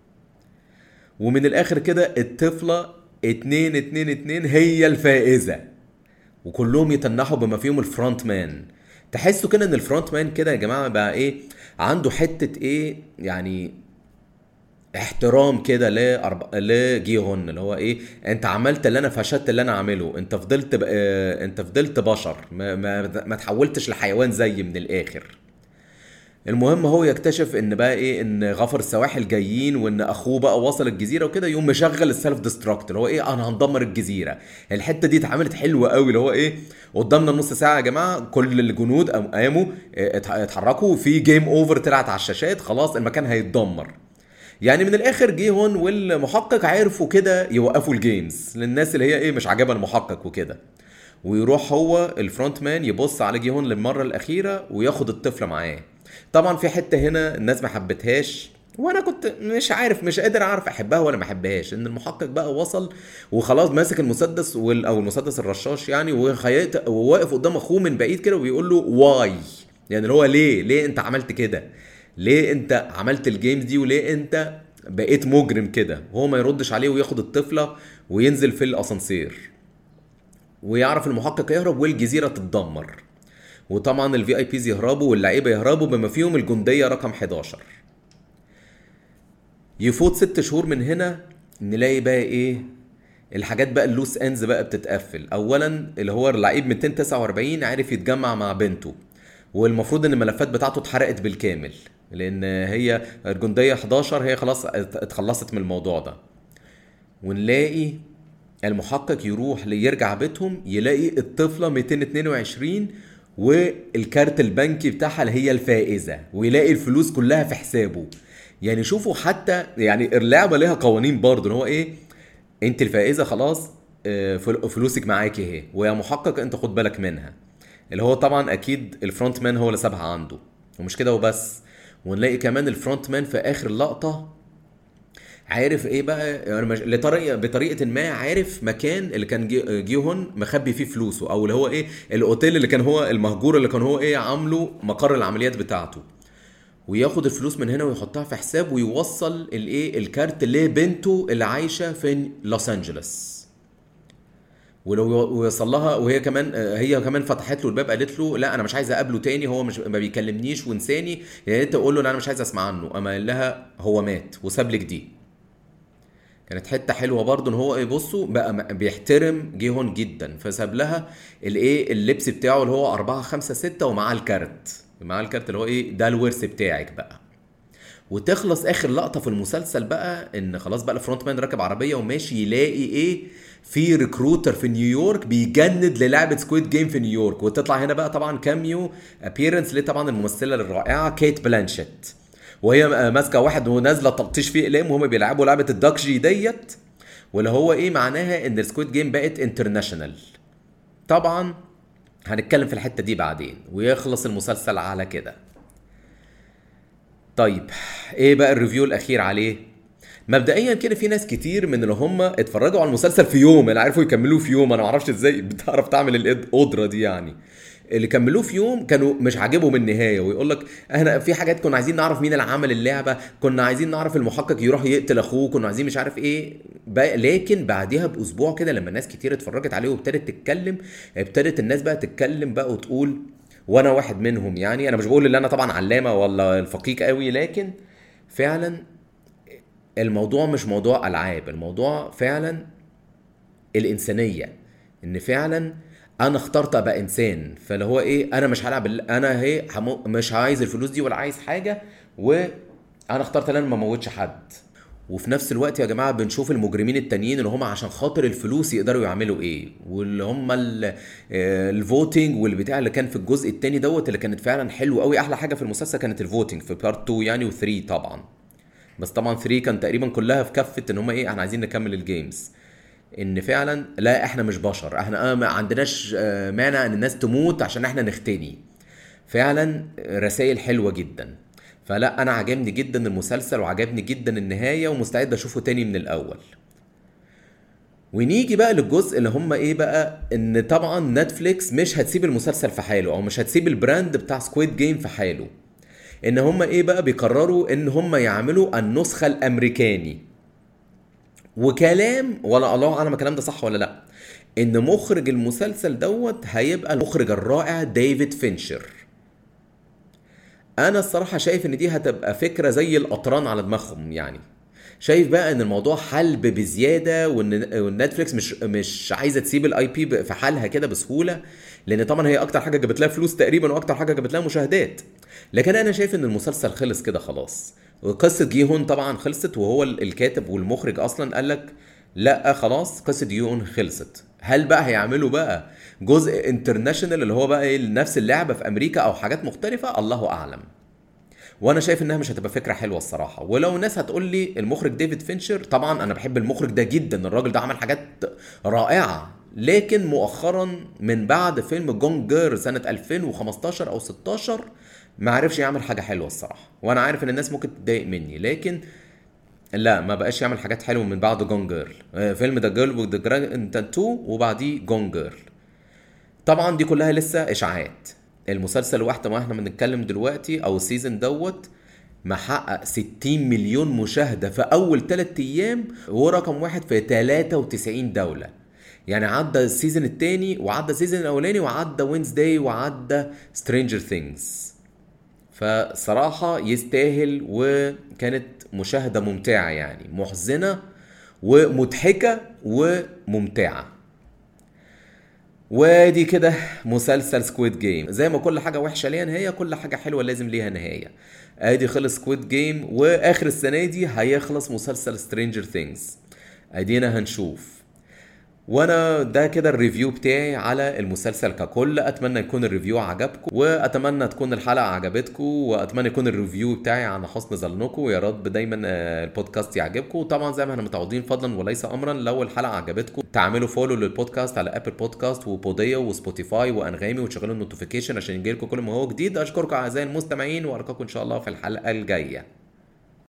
ومن الاخر كده الطفلة اتنين اتنين اتنين هي الفائزة وكلهم يتنحوا بما فيهم الفرونت مان تحسوا كده ان الفرونت مان كده يا جماعة بقى ايه عنده حتة ايه يعني احترام كده لأرب... لجيهون اللي هو ايه انت عملت اللي انا فشلت اللي انا عامله انت فضلت بقى... انت فضلت بشر ما, ما... ما تحولتش لحيوان زي من الاخر المهم هو يكتشف ان بقى ايه ان غفر السواحل جايين وان اخوه بقى وصل الجزيره وكده يقوم مشغل السيلف ديستراكت اللي هو ايه انا هندمر الجزيره الحته دي اتعملت حلوه قوي اللي هو ايه قدامنا نص ساعه يا جماعه كل الجنود قاموا اتحركوا في جيم اوفر طلعت على الشاشات خلاص المكان هيتدمر يعني من الاخر جه هون والمحقق عرفوا كده يوقفوا الجيمز للناس اللي هي ايه مش عاجبها المحقق وكده ويروح هو الفرونت مان يبص على جيهون للمره الاخيره وياخد الطفله معاه طبعا في حته هنا الناس ما حبتهاش وانا كنت مش عارف مش قادر اعرف احبها ولا ما احبهاش ان المحقق بقى وصل وخلاص ماسك المسدس وال او المسدس الرشاش يعني وخيط وواقف قدام اخوه من بعيد كده وبيقول له واي يعني اللي هو ليه ليه انت عملت كده ليه انت عملت الجيمز دي وليه انت بقيت مجرم كده وهو ما يردش عليه وياخد الطفله وينزل في الاسانسير ويعرف المحقق يهرب والجزيره تتدمر وطبعا الفي اي بيز يهربوا واللعيبه يهربوا بما فيهم الجنديه رقم 11 يفوت ست شهور من هنا نلاقي بقى ايه الحاجات بقى اللوس انز بقى بتتقفل اولا اللي هو اللعيب 249 عارف يتجمع مع بنته والمفروض ان الملفات بتاعته اتحرقت بالكامل لان هي الجنديه 11 هي خلاص اتخلصت من الموضوع ده ونلاقي المحقق يروح ليرجع بيتهم يلاقي الطفله 222 والكارت البنكي بتاعها اللي هي الفائزه ويلاقي الفلوس كلها في حسابه يعني شوفوا حتى يعني اللعبه ليها قوانين برضه ان هو ايه انت الفائزه خلاص آه، فلوسك معاكي اهي ويا محقق انت خد بالك منها اللي هو طبعا اكيد الفرونت مان هو اللي سابها عنده ومش كده وبس ونلاقي كمان الفرونت مان في اخر لقطه عارف ايه بقى أنا مش- لطريقه بطريقه ما عارف مكان اللي كان جي- جيهون مخبي فيه فلوسه او اللي هو ايه الاوتيل اللي كان هو المهجور اللي كان هو ايه عامله مقر العمليات بتاعته وياخد الفلوس من هنا ويحطها في حساب ويوصل الايه الكارت لبنته اللي عايشه في لوس انجلوس ولو وصل لها وهي كمان هي كمان فتحت له الباب قالت له لا انا مش عايزه اقابله تاني هو مش ما بيكلمنيش وانساني يعني انت قول له لا انا مش عايز اسمع عنه اما قال لها هو مات وساب لك دي كانت حته حلوه برضه ان هو ايه بصوا بقى م- بيحترم جيهون جدا فساب لها الايه اللبس بتاعه اللي هو 4 5 6 ومعاه الكارت معاه الكارت اللي هو ايه ده الورث بتاعك بقى وتخلص اخر لقطه في المسلسل بقى ان خلاص بقى الفرونت مان راكب عربيه وماشي يلاقي ايه في ريكروتر في نيويورك بيجند للعبه سكويد جيم في نيويورك وتطلع هنا بقى طبعا كاميو ابييرنس ليه طبعا الممثله الرائعه كيت بلانشيت وهي ماسكه واحد ونازله تلطيش فيه اقلام وهم بيلعبوا لعبه الدكجي ديت واللي هو ايه معناها ان السكويد جيم بقت انترناشونال طبعا هنتكلم في الحته دي بعدين ويخلص المسلسل على كده طيب ايه بقى الريفيو الاخير عليه مبدئيا كده في ناس كتير من اللي هم اتفرجوا على المسلسل في يوم اللي عرفوا يكملوه في يوم انا معرفش ازاي بتعرف تعمل القدره دي يعني اللي كملوه في يوم كانوا مش عاجبهم النهايه ويقول لك احنا في حاجات كنا عايزين نعرف مين اللي عمل اللعبه كنا عايزين نعرف المحقق يروح يقتل اخوه كنا عايزين مش عارف ايه بقى لكن بعديها باسبوع كده لما الناس كتير اتفرجت عليه وابتدت تتكلم ابتدت الناس بقى تتكلم بقى وتقول وانا واحد منهم يعني انا مش بقول ان انا طبعا علامه ولا الفقيق قوي لكن فعلا الموضوع مش موضوع العاب الموضوع فعلا الانسانيه ان فعلا انا اخترت ابقى انسان فاللي هو ايه انا مش هلعب ال- انا هي همو- مش عايز الفلوس دي ولا عايز حاجه وانا اخترت ان انا ما اموتش حد وفي نفس الوقت يا جماعه بنشوف المجرمين التانيين اللي هم عشان خاطر الفلوس يقدروا يعملوا ايه واللي هم الفوتنج والبتاع اللي كان في الجزء التاني دوت اللي كانت فعلا حلو قوي احلى حاجه في المسلسل كانت الفوتنج في بارت 2 يعني و3 طبعا بس طبعا 3 كان تقريبا كلها في كفه ان هم ايه احنا عايزين نكمل الجيمز ان فعلا لا احنا مش بشر احنا آه ما عندناش آه، مانع ان الناس تموت عشان احنا نختني فعلا رسائل حلوه جدا فلا انا عجبني جدا المسلسل وعجبني جدا النهايه ومستعد اشوفه تاني من الاول ونيجي بقى للجزء اللي هم ايه بقى ان طبعا نتفليكس مش هتسيب المسلسل في حاله او مش هتسيب البراند بتاع سكويد جيم في حاله ان هم ايه بقى بيقرروا ان هم يعملوا النسخه الامريكاني وكلام ولا الله اعلم الكلام ده صح ولا لا ان مخرج المسلسل دوت هيبقى المخرج الرائع ديفيد فينشر انا الصراحه شايف ان دي هتبقى فكره زي القطران على دماغهم يعني شايف بقى ان الموضوع حلب بزياده وان والنتفليكس مش مش عايزه تسيب الاي بي في حالها كده بسهوله لان طبعا هي اكتر حاجه جابت لها فلوس تقريبا واكتر حاجه جابت لها مشاهدات لكن انا شايف ان المسلسل خلص كده خلاص وقصه جيهون طبعا خلصت وهو ال- الكاتب والمخرج اصلا قال لك لا خلاص قصه جيهون خلصت هل بقى هيعملوا بقى جزء انترناشونال اللي هو بقى ايه نفس اللعبه في امريكا او حاجات مختلفه الله اعلم وانا شايف انها مش هتبقى فكره حلوه الصراحه ولو الناس هتقول لي المخرج ديفيد فينشر طبعا انا بحب المخرج ده جدا الراجل ده عمل حاجات رائعه لكن مؤخرا من بعد فيلم جون جير سنه 2015 او 16 ما عرفش يعمل حاجه حلوه الصراحه وانا عارف ان الناس ممكن تتضايق مني لكن لا ما بقاش يعمل حاجات حلوه من بعد جون جيرل آه، فيلم ذا جيرل وذا جراند 2 وبعديه جون جيرل طبعا دي كلها لسه اشاعات المسلسل واحده ما احنا بنتكلم دلوقتي او السيزون دوت محقق 60 مليون مشاهده في اول 3 ايام ورقم واحد في 93 دوله يعني عدى السيزون الثاني وعدى السيزون الاولاني وعدى وينزداي وعدى سترينجر ثينجز فصراحة يستاهل وكانت مشاهدة ممتعة يعني محزنة ومضحكة وممتعة وادي كده مسلسل سكويد جيم زي ما كل حاجة وحشة ليها نهاية كل حاجة حلوة لازم ليها نهاية ادي خلص سكويد جيم واخر السنة دي هيخلص مسلسل سترينجر ثينجز ادينا هنشوف وانا ده كده الريفيو بتاعي على المسلسل ككل اتمنى يكون الريفيو عجبكم واتمنى تكون الحلقه عجبتكم واتمنى يكون الريفيو بتاعي عن حسن ظنكم ويا رب دايما آه، البودكاست يعجبكم وطبعا زي ما احنا متعودين فضلا وليس امرا لو الحلقه عجبتكم تعملوا فولو للبودكاست على ابل بودكاست وبوديا وسبوتيفاي وانغامي وتشغلوا النوتيفيكيشن عشان يجيلكم كل ما هو جديد اشكركم اعزائي المستمعين والقاكم ان شاء الله في الحلقه الجايه